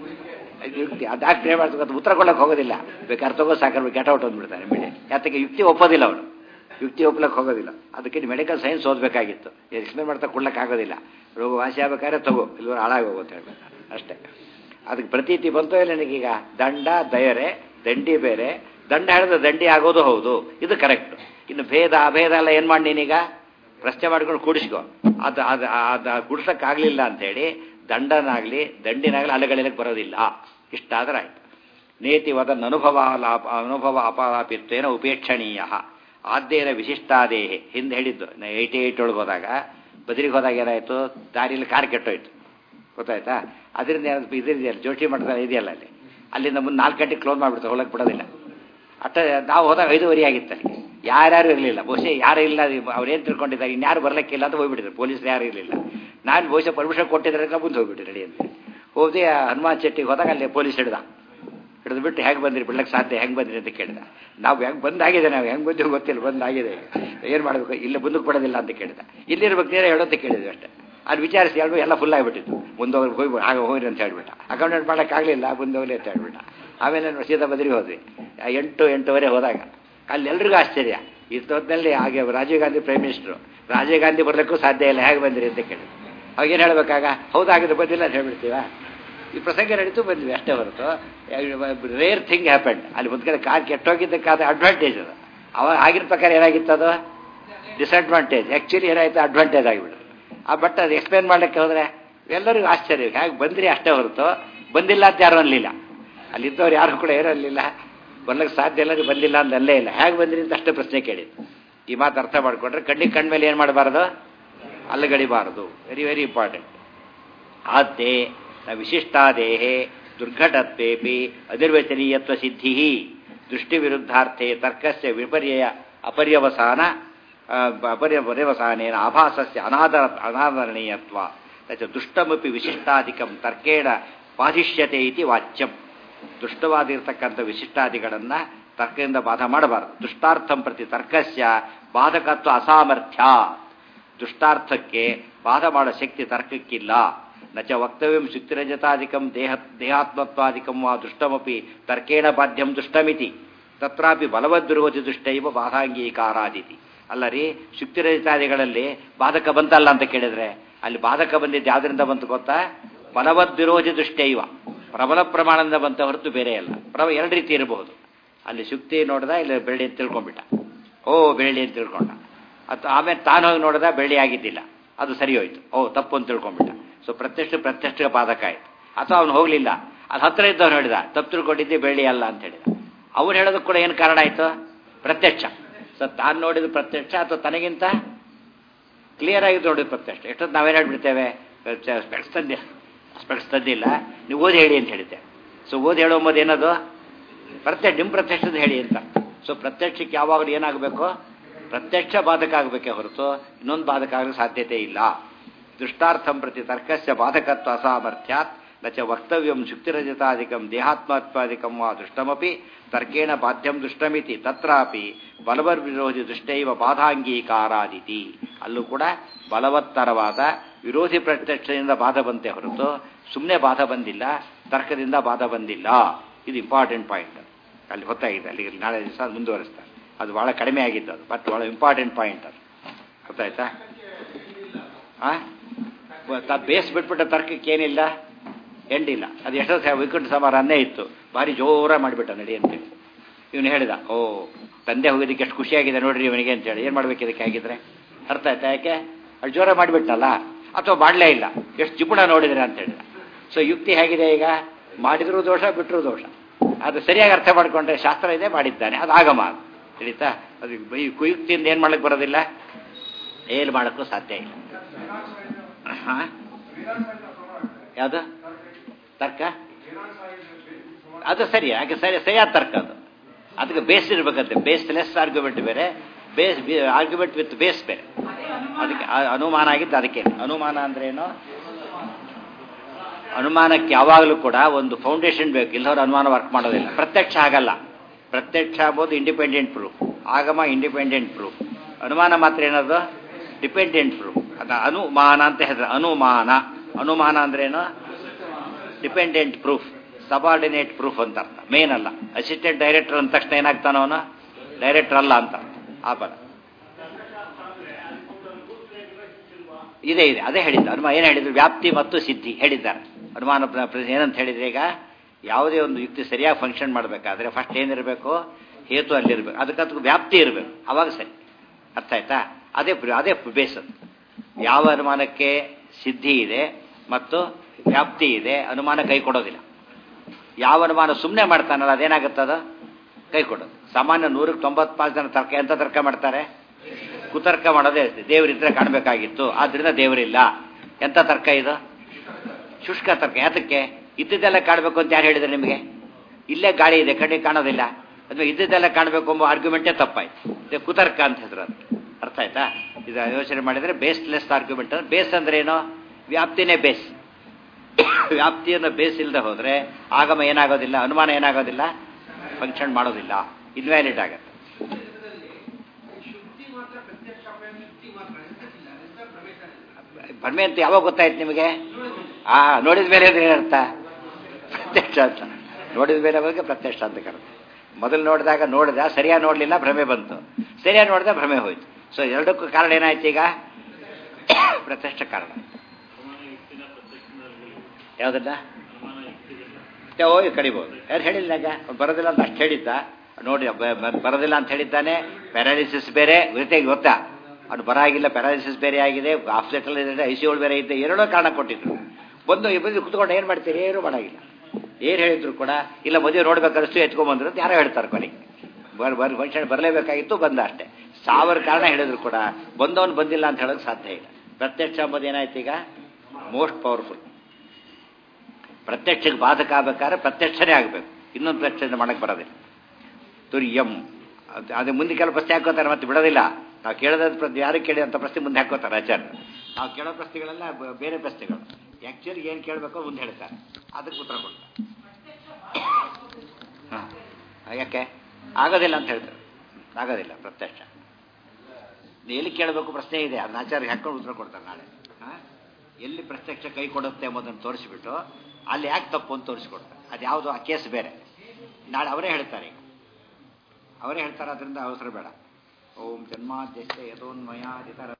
ಇದು ಯುಕ್ತಿ ಆ ಡಾಕ್ಟ್ರ್ ಏನು ಮಾಡ್ತಕ್ಕಂಥ ಉತ್ತರ ಕೊಡೋಕೆ ಹೋಗೋದಿಲ್ಲ ಬೇಕಾದ್ರೆ ತಗೋ ಸಾಕರ್ ಗೆಟ ಔಟ್ ಅಂದ್ಬಿಡ್ತಾನೆ ಮೇಲೆ ಯಾತಕ್ಕೆ ಯುಕ್ತಿ ಒಪ್ಪೋದಿಲ್ಲ ಅವನು ಯುಕ್ತಿ ಒಪ್ಪಲಕ್ಕೆ ಹೋಗೋದಿಲ್ಲ ಅದಕ್ಕೆ ಮೆಡಿಕಲ್ ಸೈನ್ಸ್ ಓದಬೇಕಾಗಿತ್ತು ಎಕ್ಸ್ಪ್ಲೇನ್ ಮಾಡ್ತಾ ಕೊಡ್ಲಿಕ್ಕೆ ಆಗೋದಿಲ್ಲ ರೋಗ ವಾಸಿ ಆಗ್ಬೇಕಾದ್ರೆ ತಗೋ ಇಲ್ವ ಹಾಳಾಗಿ ಹೋಗು ಅಂತ ಹೇಳ್ಬೇಕು ಅಷ್ಟೇ ಅದಕ್ಕೆ ಪ್ರತೀತಿ ಬಂತೋ ಇಲ್ಲ ನನಗೀಗ ದಂಡ ದಯರೆ ದಂಡಿ ಬೇರೆ ದಂಡ ಹೇಳಿದ್ರೆ ದಂಡಿ ಆಗೋದು ಹೌದು ಇದು ಕರೆಕ್ಟ್ ಇನ್ನು ಭೇದ ಅಭೇದ ಎಲ್ಲ ಏನು ಮಾಡಿ ನೀನೀಗ ಪ್ರಶ್ನೆ ಮಾಡ್ಕೊಂಡು ಕೂಡಿಸ್ಕೊ ಅದು ಅದು ಅದು ಗುಡ್ಸಕ್ಕಾಗಲಿಲ್ಲ ಅಂಥೇಳಿ ದಂಡನಾಗಲಿ ದಂಡಿನಾಗಲಿ ಅಲೆಗಳಿಲಕ್ಕೆ ಬರೋದಿಲ್ಲ ಇಷ್ಟಾದ್ರೆ ಆಯ್ತು ನೇತಿ ವದನ್ ಅನುಭವ ಲಾಪ ಅನುಭವ ಅಪಾಪಿತ್ವೇನ ಉಪೇಕ್ಷಣೀಯ ಆದ್ದೇನ ವಿಶಿಷ್ಟಾದೇಹಿ ಹಿಂದೆ ಹೇಳಿದ್ದು ಏಯ್ಟಿ ಏಯ್ಟ್ ಒಳಗೆ ಹೋದಾಗ ಬದರಿಗೆ ಹೋದಾಗ ಏನಾಯಿತು ದಾರಿಯಲ್ಲಿ ಕಾರ್ ಕೆಟ್ಟೋಯ್ತು ಗೊತ್ತಾಯ್ತಾ ಅದರಿಂದ ಏನಾದ್ರು ಇದರಿದೆಯಲ್ಲ ಜೋಶಿ ಮಠದಲ್ಲಿ ಇದೆಯಲ್ಲ ಅಲ್ಲಿ ಅಲ್ಲಿಂದ ಮುಂದೆ ನಾಲ್ಕು ಗಂಟೆಗೆ ಕ್ಲೋಸ್ ಮಾಡಿಬಿಡ್ತಾರೆ ಹೊಲಕ್ಕೆ ಬಿಡೋದಿಲ್ಲ ಅಟ್ಟ ನಾವು ಹೋದಾಗ ಐದುವರೆ ಆಗಿತ್ತು ಅಲ್ಲಿ ಯಾರ್ಯಾರು ಇರಲಿಲ್ಲ ಬಹುಶಃ ಯಾರು ಇಲ್ಲ ಅವ್ರೇನು ತಿಳ್ಕೊಂಡಿದ್ದಾರೆ ಇನ್ಯಾರು ಬರ್ಲಿಕ್ಕಿಲ್ಲ ಅಂತ ಹೋಗ್ಬಿಟ್ಟಿದ್ರು ಪೊಲೀಸರು ಯಾರು ಇರಲಿಲ್ಲ ನಾನು ಬಹುಶಃ ಪರ್ಮಿಷನ್ ಕೊಟ್ಟಿದ್ರೆ ಮುಂದೆ ಹೋಗ್ಬಿಟ್ಟು ರೆಡಿ ಅಂತ ಹೋಗಿ ಹನುಮಾನ್ ಶೆಟ್ಟಿಗೆ ಹೋದಾಗ ಅಲ್ಲಿ ಪೊಲೀಸ್ ಹಿಡ್ದ ಹಿಡಿದು ಬಿಟ್ಟು ಹೆಂಗೆ ಬಂದಿರಿ ಬಿಡ್ಲಕ್ಕೆ ಸಾಧ್ಯ ಹೆಂಗೆ ಬಂದಿರಿ ಅಂತ ಕೇಳಿದ ನಾವು ಹೆಂಗೆ ಬಂದಾಗಿದೆ ನಾವು ಹೆಂಗೆ ಬಂದಿವಿ ಗೊತ್ತಿಲ್ಲ ಬಂದಾಗಿದೆ ಏನು ಮಾಡಬೇಕು ಇಲ್ಲ ಮುಂದಕ್ಕೆ ಬಿಡೋದಿಲ್ಲ ಅಂತ ಕೇಳಿದ ಇಲ್ಲಿರ್ಬೇಕು ನೇರ ಹೇಳೋಂತ ಕೇಳಿದ್ವಿ ಅಷ್ಟೇ ಅದು ವಿಚಾರಿಸಿ ಹೇಳು ಎಲ್ಲ ಫುಲ್ ಆಗಿಬಿಟ್ಟಿತ್ತು ಮುಂದೆ ಹೋಗಿ ಹೋಗಿ ಆಗ ಹೋಗ್ರಿ ಅಂತ ಹೇಳ್ಬಿಟ್ಟ ಅಕೌಂಟೆಂಟ್ ಮಾಡೋಕ್ಕಾಗಲಿಲ್ಲ ಮುಂದೆ ಹೋಗ್ಲಿ ಅಂತ ಹೇಳ್ಬಿಟ್ಟ ಆಮೇಲೆ ನಾವು ಸೀದಾ ಬದ್ರಿಗೆ ಹೋದ್ವಿ ಆ ಎಂಟು ಎಂಟುವರೆ ಹೋದಾಗ ಅಲ್ಲಿ ಎಲ್ರಿಗೂ ಆಶ್ಚರ್ಯ ಇಷ್ಟೊತ್ತಿನಲ್ಲಿ ಹಾಗೆ ರಾಜೀವ್ ಗಾಂಧಿ ಪ್ರೈಮ್ ಮಿನಿಸ್ಟ್ರು ರಾಜೀವ್ ಗಾಂಧಿ ಬರಲಿಕ್ಕೂ ಸಾಧ್ಯ ಇಲ್ಲ ಹೇಗೆ ಬಂದಿರಿ ಅಂತ ಕೇಳಿ ಅವಾಗೇನು ಹೇಳಬೇಕಾಗ ಹೌದಾಗಿದ್ದು ಬಂದಿಲ್ಲ ಅಂತ ಹೇಳ್ಬಿಡ್ತೀವ ಈ ಪ್ರಸಂಗ ನಡೀತು ಬಂದ್ವಿ ಅಷ್ಟೇ ಹೊರತು ರೇರ್ ಥಿಂಗ್ ಹ್ಯಾಪೆಂಡ್ ಅಲ್ಲಿ ಮುಂದ್ಗಡೆ ಕಾರ್ ಕೆಟ್ಟೋಗಿದ್ದಕ್ಕಾದ ಅಡ್ವಾಂಟೇಜ್ ಅದು ಅವಾಗ ಆಗಿನ ಪ್ರಕಾರ ಏನಾಗಿತ್ತು ಅದು ಡಿಸಡ್ವಾಂಟೇಜ್ ಆ್ಯಕ್ಚುಲಿ ಏನಾಯ್ತು ಅಡ್ವಾಂಟೇಜ್ ಆಗಿಬಿಡುತ್ತೆ ಆ ಬಟ್ ಅದು ಎಕ್ಸ್ಪ್ಲೇನ್ ಮಾಡಲಿಕ್ಕೆ ಹೋದರೆ ಎಲ್ಲರಿಗೂ ಆಶ್ಚರ್ಯ ಹೇಗೆ ಬಂದ್ರಿ ಅಷ್ಟೇ ಹೊರತು ಬಂದಿಲ್ಲ ಅಂತ ಯಾರು ಅನ್ನಲಿಲ್ಲ ಅಲ್ಲಿದ್ದವ್ರು ಯಾರು ಕೂಡ ಇರಲಿಲ್ಲ ಬರ್ಲಿಕ್ಕೆ ಸಾಧ್ಯ ಇಲ್ಲ ನೀವು ಬಂದಿಲ್ಲ ಅಂತ ಅಲ್ಲೇ ಇಲ್ಲ ಹೇಗೆ ಬಂದ್ರಿ ಅಂತ ಅಷ್ಟೇ ಪ್ರಶ್ನೆ ಕೇಳಿದ್ದು ಈ ಮಾತು ಅರ್ಥ ಮಾಡ್ಕೊಂಡ್ರೆ ಕಣ್ಣಿಗೆ ಕಣ್ಣ ಮೇಲೆ ಏನು ಮಾಡಬಾರ್ದು ಅಲ್ಲಗಡಿಬಾರದು ವೆರಿ ವೆರಿ ಇಂಪಾರ್ಟೆಂಟ್ ಆದ್ದೇ ನ ವಿಶಿಷ್ಟಾದೇಹೇ ದುರ್ಘಟತ್ವೇಪಿ ಅನಿರ್ವಚನೀಯತ್ವ ಸಿದ್ಧಿ ದೃಷ್ಟಿ ವಿರುದ್ಧಾರ್ಥೆ ತರ್ಕಸ್ಯ ವಿಪರ್ಯಯ ಅಪರ್ಯವಸಾನ ಆ, ಅಪರ್ಯ ಪರ್ಯವಸಾನೇನ ಆಭಾಸಸ್ಯ ಅನಾದರ ಅನಾದರಣೀಯತ್ವ ತಚ ದುಷ್ಟಮಪಿ ವಿಶಿಷ್ಟಾಧಿಕಂ ತರ್ಕೇಣ ಬಾಧಿಷ್ಯತೆ ಇತಿ ವಾಚ್ಯಂ ದುಷ್ಟವಾಗಿರ್ತಕ್ಕಂಥ ವಿಶಿಷ್ಟಾದಿಗಳನ್ನು ತರ್ಕದಿಂದ ಬಾಧ ಮಾಡಬಾರದು ದುಷ್ಟಾರ್ಥಂ ಪ್ರತಿ ತರ್ಕಸ್ಯ ಬಾಧಕತ್ವ ಅಸಾಮರ್ಥ್ಯ ದುಷ್ಟಾರ್ಥಕ್ಕೆ ಬಾಧ ಮಾಡೋ ಶಕ್ತಿ ತರ್ಕಕ್ಕಿಲ್ಲ ನಚ ವಕ್ತವ್ಯಂ ಶುಕ್ತಿರಜತಾಧಿಕಂ ದೇಹ ದೇಹಾತ್ಮತ್ವಾದಿಕಂ ವಾ ದುಷ್ಟಮಪಿ ತರ್ಕೇಣ ಬಾಧ್ಯಂ ದುಷ್ಟಮಿತಿ ತತ್ರಾಪಿ ಬಲವದ್ವಿರೋಧಿ ದುಷ್ಟೈವ ಬಾಧಾಂಗೀಕಾರಾದಿತಿ ಅಲ್ಲ ರೀ ಶುಕ್ತಿರಹಿತಾದಿಗಳಲ್ಲಿ ಬಾಧಕ ಬಂತಲ್ಲ ಅಂತ ಕೇಳಿದ್ರೆ ಅಲ್ಲಿ ಬಾಧಕ ಬಂದಿದ್ದು ಯಾವ್ದರಿಂದ ಬಂತು ಗೊತ್ತಾ ಬಲವದ್ವಿರೋಧಿ ದುಷ್ಟೈವ ಪ್ರಬಲ ಪ್ರಮಾಣದಿಂದ ಬಂತ ಹೊರತು ಬೇರೆ ಅಲ್ಲ ಪ್ರಬ ಎರಡು ರೀತಿ ಇರಬಹುದು ಅಲ್ಲಿ ಶುಕ್ತಿ ನೋಡ್ದ ಇಲ್ಲಿ ಬೆಳ್ಳಿ ಅಂತ ತಿಳ್ಕೊಂಡ್ಬಿಟ್ಟ ಓ ಬೆಳ್ಳಿ ಅಂತ ತಿಳ್ಕೊಂಡ ಅಥವಾ ಆಮೇಲೆ ತಾನು ಹೋಗಿ ನೋಡಿದ ಬೆಳ್ಳಿ ಆಗಿದ್ದಿಲ್ಲ ಅದು ಸರಿ ಹೋಯ್ತು ಓ ತಪ್ಪು ಅಂತ ತಿಳ್ಕೊಂಡ್ಬಿಟ್ಟ ಸೊ ಪ್ರತ್ಯಕ್ಷ ಪ್ರತ್ಯಕ್ಷ ಬಾಧಕ ಆಯ್ತು ಅಥವಾ ಅವನು ಹೋಗಲಿಲ್ಲ ಅದು ಹತ್ರ ಇದ್ದವನು ಹೇಳಿದ ತಪ್ಪು ತಿಳ್ಕೊಂಡಿದ್ದೆ ಬೆಳ್ಳಿ ಅಲ್ಲ ಅಂತ ಹೇಳಿದ ಅವ್ರು ಹೇಳೋದಕ್ಕೆ ಕೂಡ ಏನು ಕಾರಣ ಆಯಿತು ಪ್ರತ್ಯಕ್ಷ ಸೊ ತಾನು ನೋಡಿದ ಪ್ರತ್ಯಕ್ಷ ಅಥವಾ ತನಗಿಂತ ಕ್ಲಿಯರ್ ಆಗಿ ನೋಡಿದ ಪ್ರತ್ಯಕ್ಷ ಎಷ್ಟೊತ್ತು ನಾವೇನು ಹೇಳ್ಬಿಡ್ತೇವೆ ಸ್ಪೆಕ್ಸ್ ತಂದಿ ಸ್ಪೆಕ್ಸ್ ತಂದಿಲ್ಲ ನೀವು ಓದಿ ಹೇಳಿ ಅಂತ ಹೇಳಿದ್ದೆ ಸೊ ಓದಿ ಹೇಳೋ ಎಂಬುದು ಏನದು ಪ್ರತ್ಯಕ್ಷ ನಿಮ್ಮ ಪ್ರತ್ಯಕ್ಷದ ಹೇಳಿ ಅಂತ ಸೊ ಪ್ರತ್ಯಕ್ಷಕ್ಕೆ ಯಾವಾಗಲೂ ಏನಾಗಬೇಕು ಪ್ರತ್ಯಕ್ಷ ಬಾಧಕ ಆಗಬೇಕೇ ಹೊರತು ಇನ್ನೊಂದು ಬಾಧಕ ಆಗಲು ಸಾಧ್ಯತೆ ಇಲ್ಲ ದೃಷ್ಟಾರ್ಥಂ ಪ್ರತಿ ತರ್ಕಸ್ಯ ಬಾಧಕತ್ವ ಅಸಾಮರ್ಥ್ಯಾತ್ ನಚ ವಕ್ತವ್ಯಂ ಶುಕ್ತಿರಜತಾಧಿಕಂ ದೇಹಾತ್ಮಾತ್ವಾದಿಕಂ ವಾ ದೃಷ್ಟಮಪಿ ತರ್ಕೇಣ ಬಾಧ್ಯಂ ದುಷ್ಟಮಿತಿ ತತ್ರಾಪಿ ಬಲವರ್ವಿರೋಧಿ ದುಷ್ಟೈವ ಬಾಧಾಂಗೀಕಾರಾದಿತಿ ಅಲ್ಲೂ ಕೂಡ ಬಲವತ್ತರವಾದ ವಿರೋಧಿ ಪ್ರತ್ಯಕ್ಷದಿಂದ ಬಾಧ ಬಂತೆ ಹೊರತು ಸುಮ್ಮನೆ ಬಾಧ ಬಂದಿಲ್ಲ ತರ್ಕದಿಂದ ಬಾಧ ಬಂದಿಲ್ಲ ಇದು ಇಂಪಾರ್ಟೆಂಟ್ ಪಾಯಿಂಟ್ ಅಲ್ಲಿ ಹೊತ್ತಾಗಿದೆ ಅಲ್ಲಿ ನಾಳೆ ದಿವಸ ಅದು ಮುಂದುವರಿಸ್ತಾರೆ ಅದು ಭಾಳ ಕಡಿಮೆ ಆಗಿದ್ದು ಅದು ಬಟ್ ಭಾಳ ಇಂಪಾರ್ಟೆಂಟ್ ಪಾಯಿಂಟ್ ಅದು ಗೊತ್ತಾಯ್ತಾ ಆ ಬೇಸ್ ಬಿಟ್ಬಿಟ್ಟ ತರ್ಕಕ್ಕೆ ಏನಿಲ್ಲ ಎಂಡಿಲ್ಲ ಅದು ಎಷ್ಟೋ ಸಹ ವೈಕುಂಠ ಸಮಾರಾಧನೆ ಇತ್ತು ಭಾರಿ ಜೋರ ಮಾಡಿಬಿಟ್ಟ ನಡಿ ಅಂತೇಳಿ ಇವನು ಹೇಳಿದ ಓ ತಂದೆ ಹೋಗಿದ್ದಕ್ಕೆ ಎಷ್ಟು ಖುಷಿಯಾಗಿದೆ ನೋಡ್ರಿ ಇವನಿಗೆ ಅಂತೇಳಿ ಏನು ಮಾಡ್ಬೇಕು ಇದಕ್ಕೆ ಆಗಿದ್ರೆ ಅರ್ಥ ಆಯ್ತಾ ಯಾಕೆ ಅದು ಜೋರ ಮಾಡಿಬಿಟ್ಟಲ್ಲ ಅಥವಾ ಮಾಡಲೇ ಇಲ್ಲ ಎಷ್ಟು ಜಿಪುಣ ನೋಡಿದ್ರೆ ಅಂತ ಹೇಳಿದ ಸೊ ಯುಕ್ತಿ ಹೇಗಿದೆ ಈಗ ಮಾಡಿದ್ರು ದೋಷ ಬಿಟ್ಟರು ದೋಷ ಅದು ಸರಿಯಾಗಿ ಅರ್ಥ ಮಾಡ್ಕೊಂಡ್ರೆ ಶಾಸ್ತ್ರ ಇದೆ ಮಾಡಿದ್ದಾನೆ ಅದು ಆಗಮ ಅದು ತಿಳಿತಾ ಅದು ಈ ಕುಯುಕ್ತಿಯಿಂದ ಏನು ಮಾಡಕ್ಕೆ ಬರೋದಿಲ್ಲ ಏನು ಮಾಡೋಕ್ಕೂ ಸಾಧ್ಯ ಇಲ್ಲ ಹಾಂ ಯಾವುದು ತರ್ಕ ಅದು ಸರಿ ಹಾಗೆ ಸರಿ ಸರಿಯಾದ ತರ್ಕ ಅದು ಅದಕ್ಕೆ ಬೇಸ್ ಇರ್ಬೇಕಂತೆ ಬೇಸ್ಲೆಸ್ ಆರ್ಗ್ಯುಮೆಂಟ್ ಬೇರೆ ಬೇಸ್ ಆರ್ಗ್ಯುಮೆಂಟ್ ವಿತ್ ಬೇಸ್ ಬೇರೆ ಅದಕ್ಕೆ ಆ ಅನುಮಾನ ಆಗಿದ್ದು ಅದಕ್ಕೆ ಅನುಮಾನ ಅಂದ್ರೆ ಏನು ಅನುಮಾನಕ್ಕೆ ಯಾವಾಗಲೂ ಕೂಡ ಒಂದು ಫೌಂಡೇಶನ್ ಬೇಕು ಇಲ್ಲವ್ರು ಅನುಮಾನ ವರ್ಕ್ ಮಾಡೋದಿಲ್ಲ ಪ್ರತ್ಯಕ್ಷ ಆಗಲ್ಲ ಪ್ರತ್ಯಕ್ಷ ಆಗ್ಬೋದು ಇಂಡಿಪೆಂಡೆಂಟ್ ಪ್ರೂಫ್ ಆಗಮ ಇಂಡಿಪೆಂಡೆಂಟ್ ಪ್ರೂಫ್ ಅನುಮಾನ ಮಾತ್ರ ಏನದು ಡಿಪೆಂಡೆಂಟ್ ಪ್ರೂಫ್ ಅದ ಅನುಮಾನ ಅಂತ ಹೇಳಿದ್ರೆ ಅನುಮಾನ ಅನುಮಾನ ಅಂದ್ರೇನು ಡಿಪೆಂಡೆಂಟ್ ಪ್ರೂಫ್ ಸಬಾರ್ಡಿನೇಟ್ ಪ್ರೂಫ್ ಅಂತ ಅರ್ಥ ಮೇನ್ ಅಲ್ಲ ಅಸಿಸ್ಟೆಂಟ್ ಡೈರೆಕ್ಟರ್ ಅಂದ ತಕ್ಷಣ ಏನಾಗ್ತಾನ ಅವನು ಡೈರೆಕ್ಟರ್ ಅಲ್ಲ ಅಂತ ಆ ಪದ ಇದೆ ಇದೆ ಅದೇ ಹೇಳಿದ್ದು ಅನುಮಾನ ಏನು ಹೇಳಿದ್ರು ವ್ಯಾಪ್ತಿ ಮತ್ತು ಸಿದ್ಧಿ ಹೇಳಿದ್ದಾರೆ ಅನುಮಾನ ಪ್ರ- ಪ್ರ- ಏನಂತ ಹೇಳಿದ್ರೆ ಈಗ ಯಾವುದೇ ಒಂದು ಯುಕ್ತಿ ಸರಿಯಾಗಿ ಫಂಕ್ಷನ್ ಮಾಡಬೇಕಾದ್ರೆ ಫಸ್ಟ್ ಏನಿರಬೇಕು ಹೇತು ಅಲ್ಲಿರ್ಬೇಕು ಅದಕ್ಕಂತ ವ್ಯಾಪ್ತಿ ಇರಬೇಕು ಅವಾಗ ಸರಿ ಅರ್ಥ ಆಯ್ತಾ ಅದೇ ಪ್ರ- ಅದೇ ಬೇಸ್ ಅದು ಯಾವ ಅನುಮಾನಕ್ಕೆ ಸಿದ್ಧಿ ಇದೆ ಮತ್ತು ವ್ಯಾಪ್ತಿ ಇದೆ ಅನುಮಾನ ಕೈ ಕೊಡೋದಿಲ್ಲ ಯಾವ ಅನುಮಾನ ಸುಮ್ಮನೆ ಮಾಡ್ತಾನಲ್ಲ ಅದೇನಾಗುತ್ತದ ಕೈ ಕೊಡೋದು ಸಾಮಾನ್ಯ ನೂರಕ್ಕೆ ತೊಂಬತ್ನಾಲ್ಕು ಜನ ತರ್ಕ ಎಂತ ತರ್ಕ ಮಾಡ್ತಾರೆ ಕುತರ್ಕ ಮಾಡೋದೇ ಇರ್ತದೆ ದೇವರಿದ್ರೆ ಕಾಣಬೇಕಾಗಿತ್ತು ಆದ್ರಿಂದ ದೇವರಿಲ್ಲ ಎಂತ ತರ್ಕ ಇದು ಶುಷ್ಕ ತರ್ಕ ಯಾತಕ್ಕೆ ಇದ್ದದ್ದೆಲ್ಲ ಕಾಣಬೇಕು ಅಂತ ಯಾರು ಹೇಳಿದ್ರೆ ನಿಮಗೆ ಇಲ್ಲೇ ಗಾಳಿ ಇದೆ ಕಣ್ಣಿಗೆ ಕಾಣೋದಿಲ್ಲ ಅಥವಾ ಇದ್ದದ್ದೆಲ್ಲ ಕಾಣಬೇಕು ಎಂಬ ಆರ್ಗ್ಯುಮೆಂಟೇ ತಪ್ಪಾಯ್ತು ಇದು ಕುತರ್ಕ ಅಂತ ಹೆಸರು ಅದು ಅರ್ಥ ಆಯ್ತಾ ಇದು ಯೋಚನೆ ಮಾಡಿದರೆ ಬೇಸ್ಲೆಸ್ ಆರ್ಗ್ಯುಮೆಂಟ್ ಅಂದ್ರೆ ಬೇಸ್ ಅಂದ್ರೆ ಏನು ವ್ಯಾಪ್ತಿನೇ ಬೇಸ್ ವ್ಯಾಪ್ತಿಯನ್ನು ಬೇಸ್ ಇಲ್ಲದೆ ಹೋದ್ರೆ ಆಗಮ ಏನಾಗೋದಿಲ್ಲ ಅನುಮಾನ ಏನಾಗೋದಿಲ್ಲ ಫಂಕ್ಷನ್ ಮಾಡೋದಿಲ್ಲ ಇನ್ವ್ಯಾಲಿಡ್ ಆಗುತ್ತೆ ಭ್ರಮೆ ಅಂತ ಯಾವಾಗ ಗೊತ್ತಾಯ್ತು ನಿಮಗೆ ಆ ನೋಡಿದ ಮೇಲೆ ಅಂದ್ರೆ ಏನರ್ಥ ಪ್ರತ್ಯಕ್ಷ ಅಂತ ನೋಡಿದ ಮೇಲೆ ಬಗ್ಗೆ ಪ್ರತ್ಯಕ್ಷ ಅಂತ ಕರೆದು ಮೊದಲು ನೋಡಿದಾಗ ನೋಡಿದ ಸರಿಯಾಗಿ ನೋಡಲಿಲ್ಲ ಭ್ರಮೆ ಬಂತು ಸರಿಯಾಗಿ ನೋಡಿದ ಭ್ರಮೆ ಹೋಯ್ತು ಸೊ ಎರಡಕ್ಕೂ ಕಾರಣ ಏನಾಯ್ತು ಈಗ ಪ್ರತ್ಯಕ್ಷ ಕಾರಣ ಯಾವುದನ್ನ ಹೋಗಿ ಕಡಿಬೋದು ಯಾರು ಹೇಳಿಲ್ಲ ಈಗ ಅವ್ನು ಬರೋದಿಲ್ಲ ಅಂತ ಅಷ್ಟು ಹೇಳಿದ್ದ ನೋಡಿ ಬ- ಬ- ಬರೋದಿಲ್ಲ ಅಂತ ಹೇಳಿದ್ದಾನೆ ಪ್ಯಾರಾಲಿಸಿಸ್ ಬೇರೆ ಜೊತೆಗೆ ಗೊತ್ತಾ ಅವ್ನು ಬರಾಗಿಲ್ಲ ಪ್ಯಾರಾಲಿಸಿಸ್ ಬೇರೆ ಆಗಿದೆ ಹಾಸ್ಪಿಟಲ್ ಇದೆ ಐ ಸಿ ಬೇರೆ ಇದೆ ಎರಡೋ ಕಾರಣ ಕೊಟ್ಟಿದ್ರು ಬಂದು ಇಬ್ಬರು ಕುತ್ಕೊಂಡು ಏನು ಮಾಡ್ತೀರಿ ಏನು ಮಾಡಾಗಿಲ್ಲ ಏನು ಹೇಳಿದ್ರು ಕೂಡ ಇಲ್ಲ ಮದುವೆ ನೋಡ್ಬೇಕಾದಷ್ಟು ಎತ್ಕೊಂಡ್ಬಂದ್ರು ಅಂತ ಯಾರೋ ಹೇಳ್ತಾರೆ ಕೊನೆಗೆ ಬರ್ ಬರ್ ಮನುಷ್ಯ ಬರಲೇಬೇಕಾಗಿತ್ತು ಬಂದ ಅಷ್ಟೇ ಸಾವಿರ ಕಾರಣ ಹೇಳಿದ್ರು ಕೂಡ ಬಂದವನು ಬಂದಿಲ್ಲ ಅಂತ ಹೇಳೋಕೆ ಸಾಧ್ಯ ಇಲ್ಲ ಪ್ರತ್ಯಕ್ಷ ಅಂಬೋದು ಏನಾಯ್ತು ಈಗ ಮೋಸ್ಟ್ ಪವರ್ಫುಲ್ ಪ್ರತ್ಯಕ್ಷಕ್ಕೆ ಬಾಧಕ ಆಗ್ಬೇಕಾದ್ರೆ ಪ್ರತ್ಯಕ್ಷನೇ ಆಗಬೇಕು ಇನ್ನೊಂದು ಪ್ರತ್ಯಕ್ಷ ಮಾಡಕ್ಕೆ ಬರೋದಿಲ್ಲ ತುರ್ಯಂ ಅದು ಅದೇ ಮುಂದೆ ಕೆಲವು ಪ್ರಶ್ನೆ ಹಾಕೋತಾರೆ ಮತ್ತೆ ಬಿಡೋದಿಲ್ಲ ನಾವು ಕೇಳದ ಪ್ರಶ್ನೆ ಯಾರು ಕೇಳಿ ಅಂತ ಪ್ರಶ್ನೆ ಮುಂದೆ ಹಾಕೋತಾರೆ ಆಚಾರ್ಯ ನಾವು ಕೇಳೋ ಪ್ರಶ್ನೆಗಳೆಲ್ಲ ಬ- ಬೇರೆ ಪ್ರಶ್ನೆಗಳು ಆ್ಯಕ್ಚುಲಿ ಏನು ಕೇಳಬೇಕೋ ಮುಂದೆ ಹೇಳ್ತಾರೆ ಅದಕ್ಕೆ ಉತ್ತರ ಕೊಡ್ತಾರೆ ಹಾಂ ಯಾಕೆ ಆಗೋದಿಲ್ಲ ಅಂತ ಹೇಳ್ತಾರೆ ಆಗೋದಿಲ್ಲ ಪ್ರತ್ಯಕ್ಷ ಎಲ್ಲಿ ಕೇಳಬೇಕು ಪ್ರಶ್ನೆ ಇದೆ ಅದನ್ನ ಆಚಾರ್ಯ ಹಾಕೊಂಡು ಉತ್ತರ ಕೊಡ್ತಾರೆ ನಾಳೆ ಹಾಂ ಎಲ್ಲಿ ಪ್ರತ್ಯಕ್ಷ ಕೈ ಕೊಡುತ್ತೆ ಎಂಬುದನ್ನು ತೋರಿಸಿಬಿಟ್ಟು ಅಲ್ಲಿ ಯಾಕೆ ತಪ್ಪು ಅಂತ ತೋರಿಸ್ಕೊಡ್ತಾರೆ ಅದು ಯಾವುದು ಆ ಕೇಸ್ ಬೇರೆ ನಾಳೆ ಅವರೇ ಹೇಳ್ತಾರೆ ಈಗ ಅವರೇ ಹೇಳ್ತಾರೆ ಅದರಿಂದ ಅವಸರ ಬೇಡ ಓಂ ಜನ್ಮಾದ್ಯಶ್ಚ ಯಥೋನ್ಮಯಾದಿತರ